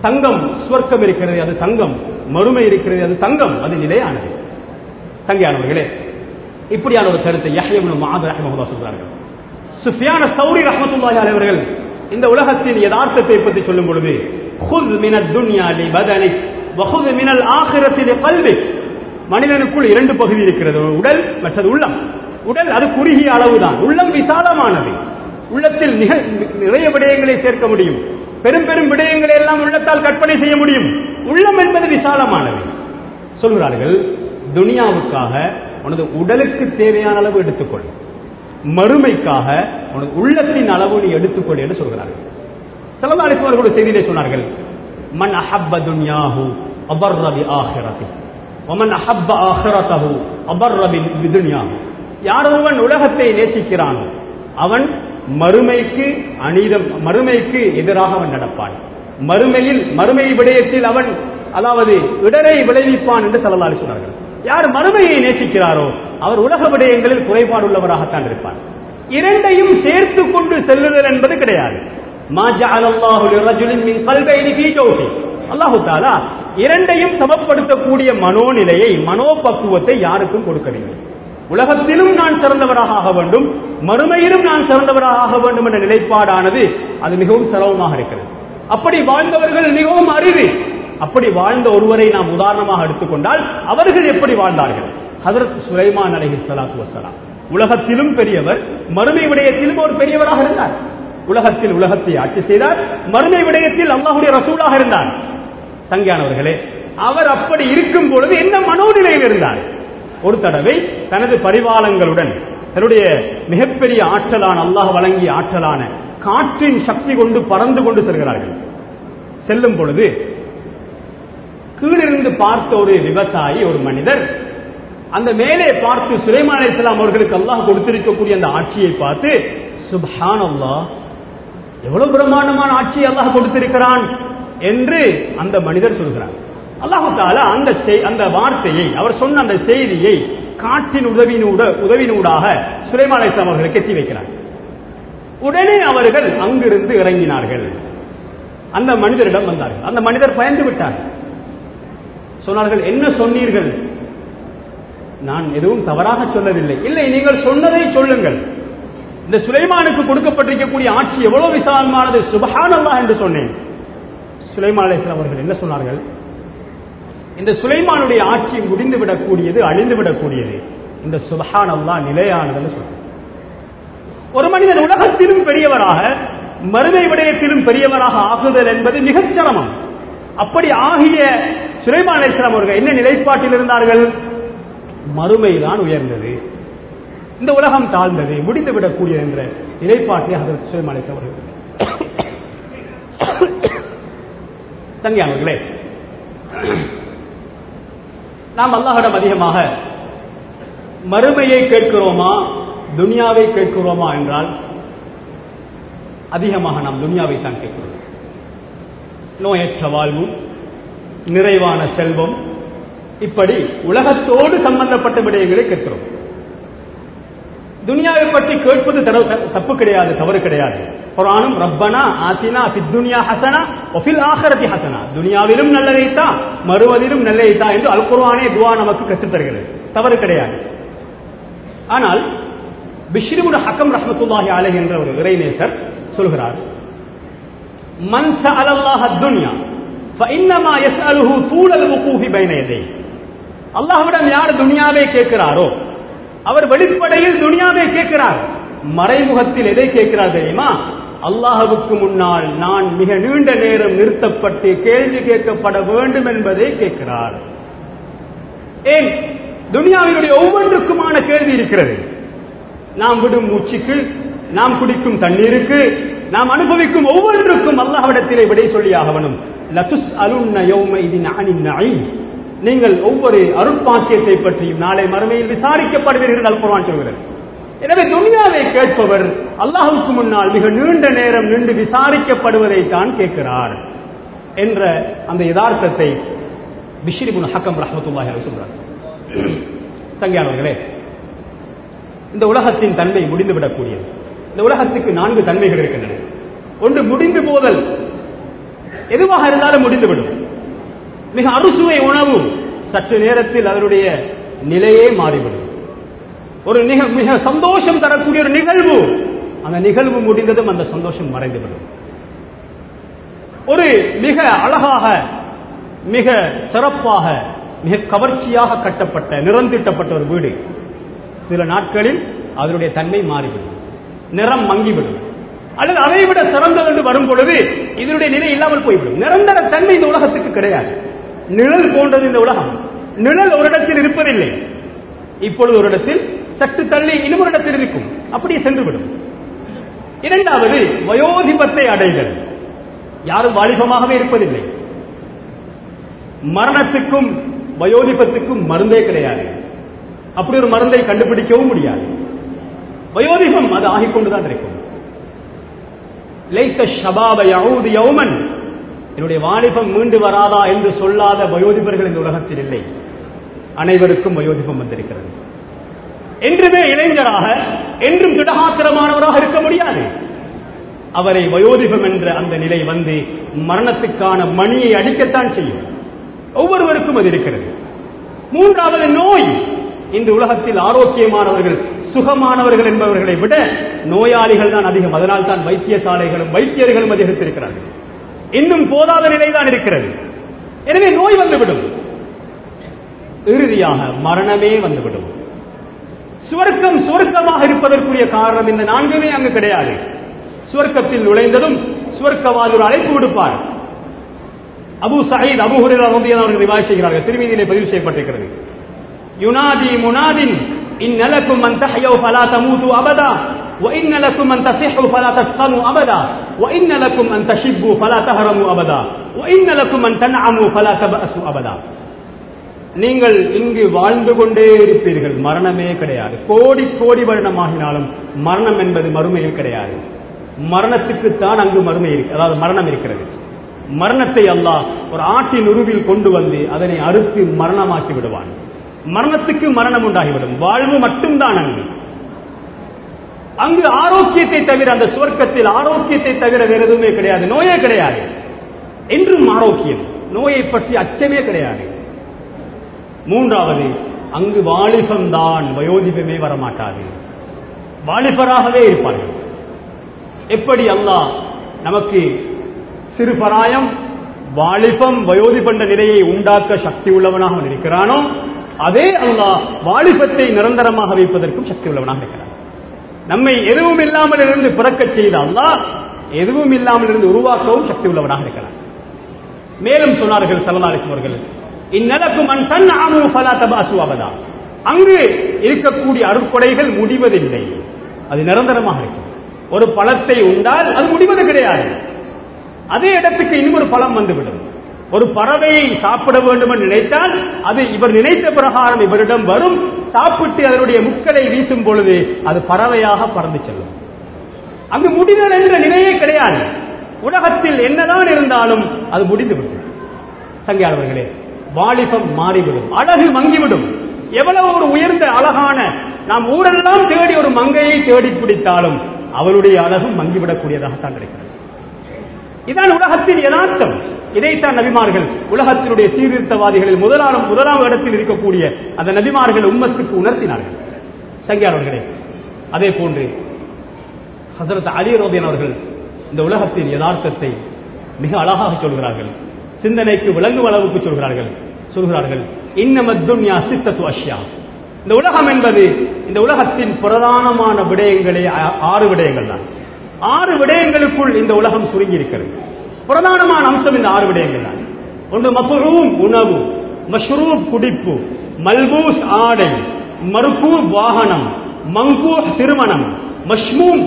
தங்கம் சுவர்க்கம் இருக்கிறது அது தங்கம் மறுமை இருக்கிறது அது தங்கம் அது நிலையானது தங்கையானவர்களே இப்படியான ஒரு கருத்தை யஹ்யபுல் மஹாத் ரஹ்மஹுல்லாஹ் சொல்றார்கள் சுஃபியான சௌரி ரஹ்மத்துல்லாஹி அலைஹி அவர்கள் இந்த உலகத்தின் யதார்த்தத்தை பற்றி சொல்லும் பொழுது خذ من الدنيا لبدنك وخذ من الآخرة لقلبك மனிதனுக்குள் இரண்டு பகுதி இருக்கிறது ஒரு உடல் மற்றது உள்ளம் உடல் அது குறுகிய அளவுதான் உள்ளம் விசாலமானது உள்ளத்தில் மிக நிறைய விடயங்களை சேர்க்க முடியும் பெரும் பெரும் விடயங்களை எல்லாம் உள்ளத்தால் கற்பனை செய்ய முடியும் உள்ளம் என்பது விசாலமானது சொல்கிறார்கள் துனியாவுக்காக உனது உடலுக்கு தேவையான அளவு எடுத்துக்கொள் மறுமைக்காக உனது உள்ளத்தின் அளவு நீ எடுத்துக்கொள் என்று சொல்கிறார்கள் செலவாளிப்பு அவர்கள் ஒரு செய்தியிலே சொன்னார்கள் மன் அஹப்ப துன்யாஹு அபர்ர பி ஆஹிரதி ஒமன் அஹப்ப ஆஹிரதஹு அபர்ர பி துன்யாஹு யார் ஒருவன் உலகத்தை நேசிக்கிறானோ அவன் மறுமைக்கு அநீதம் மறுமைக்கு எதிராக அவன் நடப்பான் மறுமையில் மறுமை விடயத்தில் அவன் அதாவது இடரை விளைவிப்பான் என்று செலவாளி சொன்னார்கள் யார் மறுமையை நேசிக்கிறாரோ அவர் உலக விடயங்களில் குறைபாடுள்ளவராகத்தான் இருப்பார் இரண்டையும் சேர்த்து கொண்டு செல்லுதல் என்பது கிடையாது அல்லாஹு தாலா இரண்டையும் சமப்படுத்தக்கூடிய மனோநிலையை மனோபக்குவத்தை யாருக்கும் கொடுக்கவில்லை உலகத்திலும் நான் சிறந்தவராக ஆக வேண்டும் மறுமையிலும் நான் சிறந்தவராக ஆக வேண்டும் என்ற நிலைப்பாடானது அது மிகவும் சிரமமாக இருக்கிறது அப்படி வாழ்ந்தவர்கள் மிகவும் அரிது அப்படி வாழ்ந்த ஒருவரை நாம் உதாரணமாக எடுத்துக்கொண்டால் அவர்கள் எப்படி வாழ்ந்தார்கள் ஹதரத் சுலைமான் அலஹி சலாத்து வசலாம் உலகத்திலும் பெரியவர் மறுமை விடயத்திலும் ஒரு பெரியவராக இருந்தார் உலகத்தில் உலகத்தை ஆட்சி செய்தார் மறுமை விடயத்தில் அல்லாஹுடைய ரசூலாக இருந்தார் தங்கியானவர்களே அவர் அப்படி இருக்கும் பொழுது என்ன மனோநிலையில் இருந்தார் ஒரு தடவை தனது பரிவாளங்களுடன் தன்னுடைய மிகப்பெரிய ஆற்றலான அல்லாஹ் வழங்கிய ஆற்றலான காற்றின் சக்தி கொண்டு பறந்து கொண்டு செல்கிறார்கள் செல்லும் பொழுது கீழிருந்து பார்த்த ஒரு விவசாயி ஒரு மனிதர் அந்த மேலே பார்த்து சுலைமான் இஸ்லாம் அவர்களுக்கு அல்லாஹ் கொடுத்திருக்கக்கூடிய அந்த ஆட்சியை பார்த்து சுப்ஹான் அல்லாஹ் எவ்வளவு பிரம்மாண்டமான ஆட்சியை அல்லாஹ் கொடுத்திருக்கிறான் என்று அந்த மனிதர் சொல்கிறார் அல்லாஹு தாலா அந்த அந்த வார்த்தையை அவர் சொன்ன அந்த செய்தியை காற்றின் உதவினூட உதவினூடாக சுலைமான் இஸ்லாம் அவர்களுக்கு எத்தி வைக்கிறார் உடனே அவர்கள் அங்கிருந்து இறங்கினார்கள் அந்த மனிதரிடம் வந்தார்கள் அந்த மனிதர் பயந்து விட்டார் சொன்னார்கள் என்ன சொன்னீர்கள் நான் எதுவும் தவறாக சொல்லவில்லை இல்லை நீங்கள் சொன்னதை சொல்லுங்கள் இந்த சுலைமானுக்கு கொடுக்கப்பட்டிருக்கக்கூடிய ஆட்சி எவ்வளவு விசாலமானது சுபஹானல்லா என்று சொன்னேன் சுலைமான் அலிஸ்லாம் அவர்கள் என்ன சொன்னார்கள் இந்த சுலைமானுடைய ஆட்சி முடிந்து விடக்கூடியது அழிந்து விடக்கூடியது இந்த சுபஹான் அல்லா நிலையானதுன்னு சொல்றாங்க ஒரு மனிதன் உலகத்திலும் பெரியவராக மறுமை விடயத்திலும் பெரியவராக ஆகுதல் என்பது மிகச் சிரமம் அப்படி ஆகிய சுலைமான் அலிஸ்லாம் அவர்கள் என்ன நிலைப்பாட்டில் இருந்தார்கள் மறுமைதான் உயர்ந்தது இந்த உலகம் தாழ்ந்தது முடிந்து விடக்கூடிய என்ற நிலைப்பாட்டை அதற்கு சுலைமான் அலிஸ்லாம் அவர்கள் தங்கியானவர்களே நாம் அல்லாஹிடம் அதிகமாக மறுமையை கேட்கிறோமா துனியாவை கேட்கிறோமா என்றால் அதிகமாக நாம் துனியாவை தான் கேட்கிறோம் நோயற்ற வாழ்வு நிறைவான செல்வம் இப்படி உலகத்தோடு சம்பந்தப்பட்ட விடயங்களை கேட்கிறோம் துனியாவை பற்றி கேட்பது தப்பு கிடையாது தவறு கிடையாது குரானும் ரப்பனா ஆசினா துனியா ஹசனா ஒஃபில் ஆகரத்தி ஹசனா துனியாவிலும் நல்லதைத்தா மறுவதிலும் நல்லதைத்தா என்று அல் குர்ஆனே துவா நமக்கு கற்றுத் தருகிறது தவறு கிடையாது ஆனால் பிஷ்ரிபுட ஹக்கம் ரஹமத்துல்லாஹி அலை என்ற ஒரு இறைநேசர் சொல்கிறார் மன் சஅலல்லாஹ துன்யா ஃபஇன்னமா யஸ்அலுஹு தூலல் வுகூஃபி பைன யதை அல்லாஹ்விடம் யார் துனியாவை கேட்கிறாரோ அவர் வெளிப்படையில் துனியாவை கேட்கிறார் மறைமுகத்தில் எதை கேட்கிறார் தெரியுமா அல்லாஹுக்கு முன்னால் நான் மிக நீண்ட நேரம் நிறுத்தப்பட்டு கேள்வி கேட்கப்பட வேண்டும் என்பதை கேட்கிறார் ஏன் துனியாவினுடைய ஒவ்வொன்றுக்குமான கேள்வி இருக்கிறது நாம் விடும் மூச்சுக்கு நாம் குடிக்கும் தண்ணீருக்கு நாம் அனுபவிக்கும் ஒவ்வொன்றுக்கும் அல்லாஹ்விடத்திலே விடை சொல்லியாகவனும் லதுஸ் அலுன்ன யௌம இதின் அனின் நঈம் நீங்கள் ஒவ்வொரு அருட்பாக்கியத்தை பற்றியும் நாளை மறுமையில் விசாரிக்கப்படுவீர்கள் அல்குர்ஆன் சொல்கிறது எனவே துனியாவை கேட்பவர் அல்லாஹுக்கு முன்னால் மிக நீண்ட நேரம் நின்று விசாரிக்கப்படுவதை தான் கேட்கிறார் என்ற அந்த யதார்த்தத்தை பிஷ்ரிபுன் ஹக்கம் ரஹமத்துல்லாஹி சொல்றார் தங்கியானவர்களே இந்த உலகத்தின் தன்மை முடிந்துவிடக்கூடியது இந்த உலகத்துக்கு நான்கு தன்மைகள் இருக்கின்றன ஒன்று முடிந்து போதல் எதுவாக இருந்தாலும் முடிந்துவிடும் மிக அறுசுவை உணவு சற்று நேரத்தில் அதனுடைய நிலையே மாறிவிடும் ஒரு மிக மிக சந்தோஷம் தரக்கூடிய ஒரு நிகழ்வு அந்த நிகழ்வு முடிந்ததும் அந்த சந்தோஷம் மறைந்துவிடும் ஒரு மிக அழகாக மிக சிறப்பாக மிக கவர்ச்சியாக கட்டப்பட்ட நிறந்திட்டப்பட்ட ஒரு வீடு சில நாட்களில் அதனுடைய தன்மை மாறிவிடும் நிறம் மங்கிவிடும் அல்லது அதை விட சிறந்தது என்று வரும் பொழுது இதனுடைய நிலை இல்லாமல் போய்விடும் நிரந்தர தன்மை இந்த உலகத்துக்கு கிடையாது நிழல் போன்றது இந்த உலகம் நிழல் ஒரு இடத்தில் இருப்பதில்லை இப்பொழுது ஒரு இடத்தில் சற்று தள்ளி இன்னும் ஒரு இடத்தில் இருக்கும் அப்படியே சென்றுவிடும் இரண்டாவது வயோதிபத்தை அடைதல் யாரும் வாலிபமாகவே இருப்பதில்லை மரணத்துக்கும் வயோதிபத்துக்கும் மருந்தே கிடையாது அப்படி ஒரு மருந்தை கண்டுபிடிக்கவும் முடியாது வயோதிபம் அது ஆகிக்கொண்டுதான் இருக்கும் லைத்த ஷபாப யவுது யௌமன் என்னுடைய வாலிபம் மீண்டு வராதா என்று சொல்லாத வயோதிபர்கள் இந்த உலகத்தில் இல்லை அனைவருக்கும் வயோதிபம் வந்திருக்கிறது என்றுமே இளைஞராக என்றும் திடகாத்திரமானவராக இருக்க முடியாது அவரை வயோதிபம் என்ற அந்த நிலை வந்து மரணத்துக்கான மணியை அடிக்கத்தான் செய்யும் ஒவ்வொருவருக்கும் அது இருக்கிறது மூன்றாவது நோய் இந்த உலகத்தில் ஆரோக்கியமானவர்கள் சுகமானவர்கள் என்பவர்களை விட நோயாளிகள் தான் அதிகம் அதனால் தான் வைத்தியசாலைகளும் வைத்தியர்களும் அதிகரித்திருக்கிறார்கள் இன்னும் போதாத நிலைதான் இருக்கிறது எனவே நோய் வந்துவிடும் இறுதியாக மரணமே வந்துவிடும் சுவர்க்கம் சுவர்க்கமாக இருப்பதற்குரிய காரணம் இந்த நான்குமே அங்கு கிடையாது சுவர்க்கத்தில் நுழைந்ததும் சுவர்க்கவாதி ஒரு அழைப்பு விடுப்பார் அபு சயீத் அபு ஹுரேரா ரலியல்லாஹு அவர்கள் ரிவாய் செய்கிறார்கள் திருமதியிலே பதிவு செய்யப்பட்டிருக்கிறது யுனாதி முனாதின் இன்னலக்கும் அன் தஹ்யவு ஃபலா தமூது அபதா وإن لكم أن تصحوا فلا تسقموا أبدا وإن لكم أن تشبوا فلا تهرموا أبدا وإن لكم أن تنعموا فلا تبأسوا أبدا நீங்கள் இங்கு வாழ்ந்து கொண்டே இருப்பீர்கள் மரணமே கிடையாது கோடி கோடி வருடமாகினாலும் மரணம் என்பது மறுமையில் கிடையாது மரணத்துக்குத்தான் அங்கு மறுமை இருக்கு அதாவது மரணம் இருக்கிறது மரணத்தை அல்லாஹ் ஒரு ஆட்டின் உருவில் கொண்டு வந்து அதனை அறுத்து மரணமாக்கி விடுவான் மரணத்துக்கு மரணம் உண்டாகிவிடும் வாழ்வு மட்டும்தான் அங்கு அங்கு ஆரோக்கியத்தை தவிர அந்த சுவர்க்கத்தில் ஆரோக்கியத்தை தவிர வேற எதுவுமே கிடையாது நோயே கிடையாது என்றும் ஆரோக்கியம் நோயை பற்றி அச்சமே கிடையாது மூன்றாவது அங்கு வாலிபம்தான் வயோதிபமே வரமாட்டாது வாலிபராகவே இருப்பார்கள் எப்படி அல்லாஹ் நமக்கு சிறுபராயம் வாலிபம் வயோதிபண்ட நிலையை உண்டாக்க சக்தி உள்ளவனாக அவன் இருக்கிறானோ அதே அல்லாஹ் வாலிபத்தை நிரந்தரமாக வைப்பதற்கும் சக்தி உள்ளவனாக இருக்கிறான் நம்மை எதுவும் இல்லாமல் இருந்து பிறக்கச் செய்த அல்லாஹ் எதுவும் இல்லாமல் இருந்து உருவாக்கவும் சக்தி உள்ளவனாக இருக்கிறான் மேலும் சொன்னார்கள் சல்லல்லாஹு அவர்கள் இந்நலக்கும் அன் தன் ஆமு ஃபலா தபாசு அபதா அங்கு இருக்கக்கூடிய அருட்கொடைகள் முடிவதில்லை அது நிரந்தரமாக இருக்கும் ஒரு பழத்தை உண்டால் அது முடிவது கிடையாது அதே இடத்துக்கு இன்னும் ஒரு பழம் வந்துவிடும் ஒரு பறவையை சாப்பிட வேண்டும் என்று நினைத்தால் அது இவர் நினைத்த பிரகாரம் இவரிடம் வரும் சாப்பிட்டு அதனுடைய முக்களை வீசும் பொழுது அது பறவையாக பறந்து செல்லும் அங்கு முடிதல் என்ற நிலையே கிடையாது உலகத்தில் என்னதான் இருந்தாலும் அது முடிந்துவிடும் சங்கியாளர்களே வாலிபம் மாறிவிடும் அழகு மங்கிவிடும் எவ்வளவு ஒரு உயர்ந்த அழகான நாம் ஊரெல்லாம் தேடி ஒரு மங்கையை தேடி பிடித்தாலும் அவளுடைய அழகும் மங்கிவிடக்கூடியதாகத்தான் இருக்கிறது இதான் உலகத்தின் யதார்த்தம் இதைத்தான் நபிமார்கள் உலகத்தினுடைய சீர்திருத்தவாதிகளில் முதலாம் முதலாம் இடத்தில் இருக்கக்கூடிய அந்த நபிமார்கள் உம்மத்துக்கு உணர்த்தினார்கள் சங்கியாளர்களே அதே போன்று ஹசரத் அலி ரோதியன் அவர்கள் இந்த உலகத்தின் யதார்த்தத்தை மிக அழகாக சொல்கிறார்கள் சிந்தனைக்கு விளங்கும் அளவுக்கு சொல்கிறார்கள் சொல்கிறார்கள் இன்னமத்துன்யா சித்தத்து அஷ்யா இந்த உலகம் என்பது இந்த உலகத்தின் பிரதானமான விடயங்களே ஆ- ஆறு விடயங்கள் தான் ஆறு விடயங்களுக்குள் இந்த உலகம் சுருங்கி இருக்கிறது பிரதானமான அம்சம் இந்த ஆறு விடயங்கள் தான் ஒன்று மஃபூம் உணவு மஷ்ரூப் குடிப்பு மல்பூஸ் ஆடை மருக்கூர் வாகனம் மங்கூர் திருமணம் மஷ்மூம்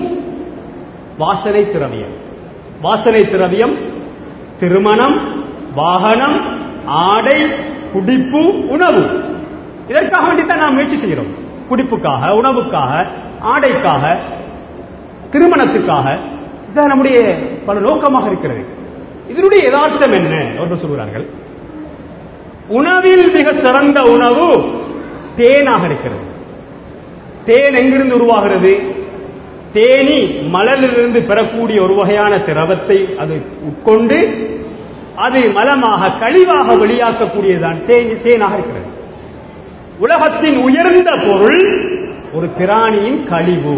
வாசனை திரவியம் வாசனை திரவியம் திருமணம் வாகனம் ஆடை குடிப்பு உணவு இதற்காக வேண்டித்தான் நாம் முயற்சி செய்கிறோம் குடிப்புக்காக உணவுக்காக ஆடைக்காக திருமணத்துக்காக இதுதான் நம்முடைய பல நோக்கமாக இருக்கிறது இதனுடைய யதார்த்தம் என்ன அவர்கள் சொல்கிறார்கள் உணவில் மிக சிறந்த உணவு தேனாக இருக்கிறது தேன் எங்கிருந்து உருவாகிறது தேனி மலரிலிருந்து பெறக்கூடிய ஒரு வகையான திரவத்தை அது உட்கொண்டு அது மலமாக கழிவாக வெளியாக்கக்கூடியதுதான் தேன் தேனாக இருக்கிறது உலகத்தின் உயர்ந்த பொருள் ஒரு பிராணியின் கழிவு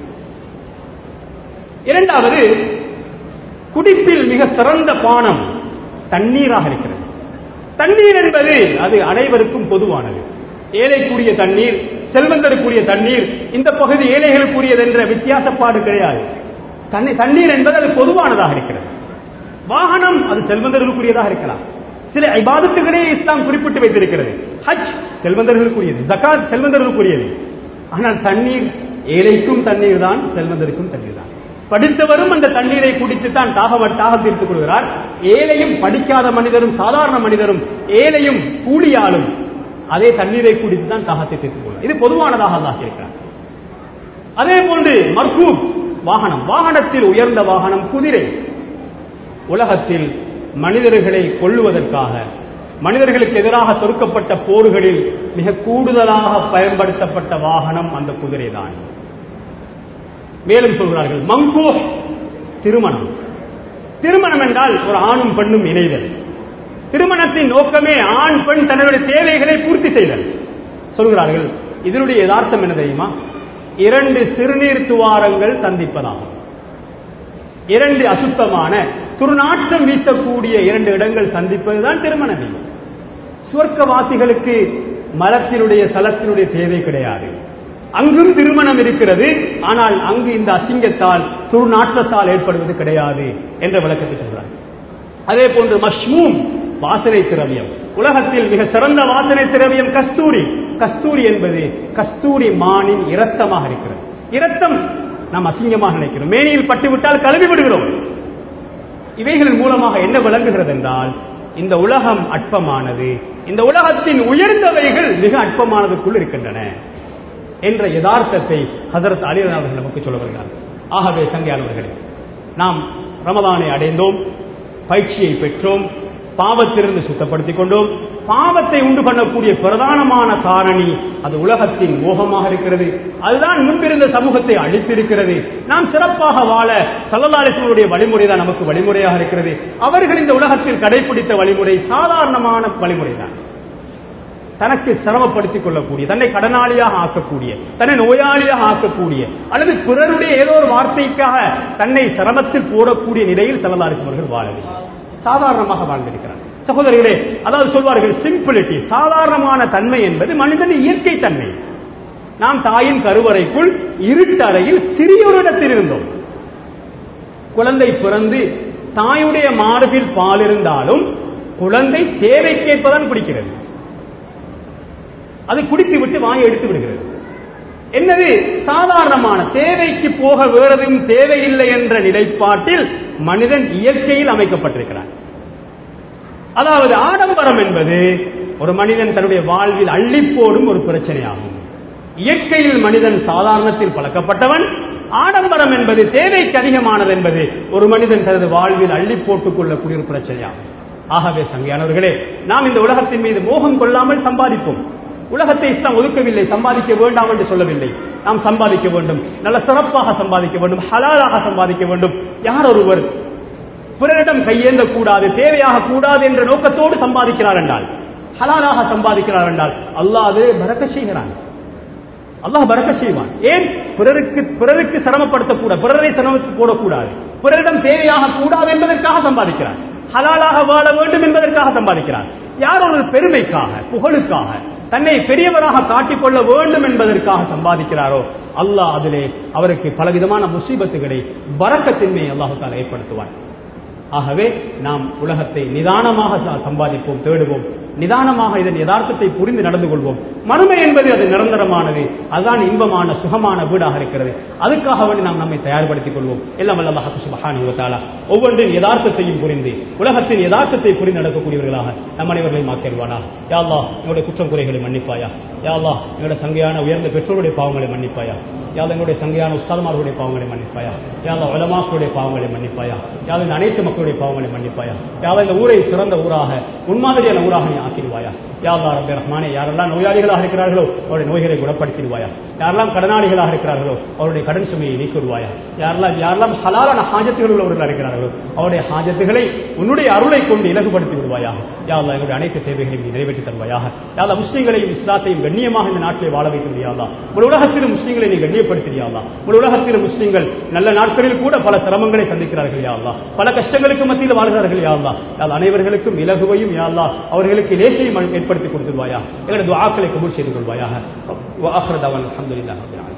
இரண்டாவது குடிப்பில் மிக சிறந்த பானம் தண்ணீராக இருக்கிறது தண்ணீர் என்பது அது அனைவருக்கும் பொதுவானது ஏழைக்குரிய தண்ணீர் செல்வந்தருக்குரிய தண்ணீர் இந்த பகுதி ஏழைகளுக்குரியது என்ற வித்தியாசப்பாடு கிடையாது தண்ணி- தண்ணீர் என்பது அது பொதுவானதாக இருக்கிறது வாகனம் அது செல்வந்தர்களுக்குரியதாக இருக்கலாம் சில இபாதத்துகளே இஸ்லாம் குறிப்பிட்டு வைத்திருக்கிறது ஹஜ் செல்வந்தர்களுக்குரியது ஜகாத் செல்வந்தர்களுக்குரியது ஆனால் தண்ணீர் ஏழைக்கும் தண்ணீர் தான் செல்வந்தருக்கும் தண்ணீர் தான் படித்தவரும் அந்த தண்ணீரை குடித்து தான் தாகவட்டாக தீர்த்துக் கொள்கிறார் ஏழையும் படிக்காத மனிதரும் சாதாரண மனிதரும் ஏழையும் கூலியாலும் அதே தண்ணீரை குடித்து தான் தாகத்தை தீர்த்துக் கொள்கிறார் இது பொதுவானதாக அல்லாஹ் இருக்கிறார் அதே போன்று மர்கூப் வாகனம் வாகனத்தில் உயர்ந்த வாகனம் குதிரை உலகத்தில் மனிதர்களை கொல்லுவதற்காக மனிதர்களுக்கு எதிராக தொடுக்கப்பட்ட போர்களில் மிக கூடுதலாக பயன்படுத்தப்பட்ட வாகனம் அந்த குதிரை தான் மேலும் சொல்கிறார்கள் மங்கோ திருமணம் திருமணம் என்றால் ஒரு ஆணும் பெண்ணும் இணைதல் திருமணத்தின் நோக்கமே ஆண் பெண் தன்னுடைய தேவைகளை பூர்த்தி செய்தல் சொல்கிறார்கள் இதனுடைய யதார்த்தம் என்ன தெரியுமா இரண்டு சிறுநீர் துவாரங்கள் சந்திப்பதாகும் இரண்டு அசுத்தமான துர்நாற்றம் வீசக்கூடிய இரண்டு இடங்கள் சந்திப்பதுதான் திருமண வீடு சுவர்க்கவாசிகளுக்கு மலத்தினுடைய சலத்தினுடைய தேவை கிடையாது அங்கும் திருமணம் இருக்கிறது ஆனால் அங்கு இந்த அசிங்கத்தால் துர்நாற்றத்தால் ஏற்படுவது கிடையாது என்ற விளக்கத்தை சொல்றார் அதே போன்று மஷ்மூம் வாசனை திரவியம் உலகத்தில் மிக சிறந்த வாசனை திரவியம் கஸ்தூரி கஸ்தூரி என்பது கஸ்தூரி மானின் இரத்தமாக இருக்கிறது இரத்தம் நாம் அசிங்கமாக நினைக்கிறோம் மேனியில் பட்டுவிட்டால் கழுவி விடுகிறோம் இவைகளின் மூலமாக என்ன விளங்குகிறது என்றால் இந்த உலகம் அற்பமானது இந்த உலகத்தின் உயர்ந்தவைகள் மிக அற்பமானதுக்குள் இருக்கின்றன என்ற யதார்த்தத்தை ஹசரத் அலிரன் அவர்கள் நமக்கு சொல்ல வருகிறார் ஆகவே சங்கையானவர்களே நாம் ரமதானை அடைந்தோம் பயிற்சியை பெற்றோம் பாவத்திலிருந்து சுத்தப்படுத்திக் கொண்டோம் பாவத்தை உண்டு பண்ணக்கூடிய பிரதானமான காரணி அது உலகத்தின் மோகமாக இருக்கிறது அதுதான் முன்பிருந்த சமூகத்தை அழித்திருக்கிறது நாம் சிறப்பாக வாழ சல்லல்லாசனுடைய வழிமுறை தான் நமக்கு வழிமுறையாக இருக்கிறது அவர்கள் இந்த உலகத்தில் கடைபிடித்த வழிமுறை சாதாரணமான வழிமுறை தான் தனக்கு சிரமப்படுத்திக் கொள்ளக்கூடிய தன்னை கடனாளியாக ஆக்கக்கூடிய தன்னை நோயாளியாக ஆக்கக்கூடிய அல்லது பிறருடைய ஏதோ ஒரு வார்த்தைக்காக தன்னை சிரமத்தில் போடக்கூடிய நிலையில் செல்லலாரிசவர்கள் வாழவில்லை சாதாரணமாக வாழ்ந்திருக்கிறார் சகோதரர்களே அதாவது சொல்வார்கள் சிம்பிளிட்டி சாதாரணமான தன்மை என்பது மனிதன் இயற்கை தன்மை நாம் தாயின் கருவறைக்குள் இருட்டறையில் சிறியொரு இடத்தில் இருந்தோம் குழந்தை பிறந்து தாயுடைய மார்பில் பால் இருந்தாலும் குழந்தை தேவைக்கேற்பதான் குடிக்கிறது அது குடித்து விட்டு வாயை எடுத்து விடுகிறது என்னது சாதாரணமான தேவைக்கு போக வேறதும் தேவையில்லை என்ற நிலைப்பாட்டில் மனிதன் இயற்கையில் அமைக்கப்பட்டிருக்கிறான் அதாவது ஆடம்பரம் என்பது ஒரு மனிதன் தன்னுடைய வாழ்வில் அள்ளி போடும் ஒரு பிரச்சனையாகும் இயற்கையில் மனிதன் சாதாரணத்தில் பழக்கப்பட்டவன் ஆடம்பரம் என்பது தேவைக்கு அதிகமானது என்பது ஒரு மனிதன் தனது வாழ்வில் அள்ளி போட்டுக் கொள்ளக்கூடிய ஒரு பிரச்சனையாகும் ஆகவே சங்கையானவர்களே நாம் இந்த உலகத்தின் மீது மோகம் கொள்ளாமல் சம்பாதிப்போம் உலகத்தை இஸ்லாம் ஒதுக்கவில்லை சம்பாதிக்க வேண்டாம் என்று சொல்லவில்லை நாம் சம்பாதிக்க வேண்டும் நல்ல சிறப்பாக சம்பாதிக்க வேண்டும் ஹலாலாக சம்பாதிக்க வேண்டும் யார் ஒருவர் பிறரிடம் கையேந்த கூடாது தேவையாக கூடாது என்ற நோக்கத்தோடு சம்பாதிக்கிறார் என்றால் ஹலாலாக சம்பாதிக்கிறார் என்றால் அல்லாஹ் அது பறக்க செய்கிறான் அல்லாஹ் பறக்க செய்வான் ஏன் பிறருக்கு பிறருக்கு சிரமப்படுத்தக்கூடாது பிறரை சிரமத்துக்கு போடக்கூடாது பிறரிடம் தேவையாக கூடாது என்பதற்காக சம்பாதிக்கிறார் ஹலாலாக வாழ வேண்டும் என்பதற்காக சம்பாதிக்கிறார் யார் ஒரு பெருமைக்காக புகழுக்காக தன்னை பெரியவராக காட்டிக்கொள்ள வேண்டும் என்பதற்காக சம்பாதிக்கிறாரோ அல்லாஹ் அதிலே அவருக்கு பலவிதமான முசீபத்துகளை வரக்கத்தின்மையை அல்லாஹால ஏற்படுத்துவார் ஆகவே நாம் உலகத்தை நிதானமாக ச- சம்பாதிப்போம் தேடுவோம் நிதானமாக இதன் யதார்த்தத்தை புரிந்து நடந்து கொள்வோம் மறுமை என்பது அது நிரந்தரமானது அதுதான் இன்பமான சுகமான வீடாக இருக்கிறது அதுக்காக வேண்டி நாம் நம்மை தயார்படுத்திக் கொள்வோம் எல்லாம் வல்ல அல்லாஹ் சுப்ஹானஹு வ தஆலா ஒவ்வொன்றின் யதார்த்தத்தையும் புரிந்து உலகத்தின் யதார்த்தத்தை புரிந்து நடக்கக்கூடியவர்களாக நம் அனைவர்களையும் ஆக்கிடுவானா யா அல்லாஹ் எங்களுடைய குற்றம் குறைகளை மன்னிப்பாயா யா அல்லாஹ் எங்களுடைய சங்கையான உயர்ந்த பெற்றோருடைய பாவங்களை மன்னிப்பாயா யா எங்களுடைய சங்கையான உஸ்தாதமார்களுடைய பாவங்களை மன்னிப்பாயா யா அல்லாஹ் உலமாக்களுடைய பாவங்களை மன்னிப்பாயா யா இந்த அனைத்து மக்களுடைய பாவங்களை மன்னிப்பாயா யா இந்த ஊரை சிறந்த ஊராக உன்மாதிரியான ஊராக நீ ஆக்கிடுவாயா யா அல்லா ரப்பே ரஹ்மானே யாரெல்லாம் நோயாளிகளாக இருக்கிறார்களோ அவருடைய நோய்களை குணப்படுத்திடுவாயா யாரெல்லாம் கடனாளிகளாக இருக்கிறார்களோ அவருடைய கடன் சுமையை நீக்கிடுவாயா யாரெல்லாம் யாரெல்லாம் ஹலாலான ஹாஜத்துகள் உள்ளவர்கள் இருக்கிறார்களோ அவருடைய ஹாஜத்துகளை உன்னுடைய அருளை கொண்டு இலகுபடுத்தி விடுவாயாக யா அல்லா எங்களுடைய அனைத்து தேவைகளையும் நீ நிறைவேற்றி தருவாயாக யா அல்லா முஸ்லீம்களையும் இஸ்லாத்தையும் கண்ணியமாக இந்த நாட்டிலே வாழ வைக்க முடியாதா ஒரு உலகத்திலும் முஸ்லீம்களை நீ கண்ணியப்படுத்தியாதா ஒரு உலகத்திலும் முஸ்லீம்கள் நல்ல நாட்களில் கூட பல சிரமங்களை சந்திக்கிறார்கள் யா அல்லா பல கஷ்டங்களுக்கு மத்தியில் வாழ்கிறார்கள் யா அல்லா யா அல்லா, அனைவர்களுக்கும் இலகுவையும் யா அல்லா அவர்களுக்கு லேசையும் ஏற்படுத்தி கொடுத்துருவாயா எங்களது துஆக்களை கபூல் செய்து கொள்வாயாக وآخر دعوانا الحمد لله رب العالمين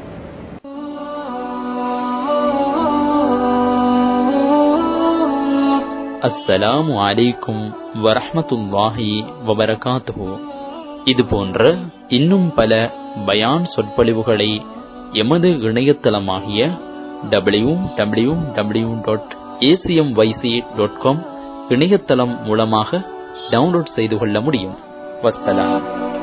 அஸ்ஸலாமு அலைக்கும் வரஹ்மத்துல்லாஹி வபரகாத்துஹு இது போன்ற இன்னும் பல பயான் சொற்பொழிவுகளை எமது இணையதளமாகிய W W W dot ACM YC dot com இணையதளம் மூலமாக டவுன்லோட் செய்து கொள்ள முடியும் வஸ்ஸலாம்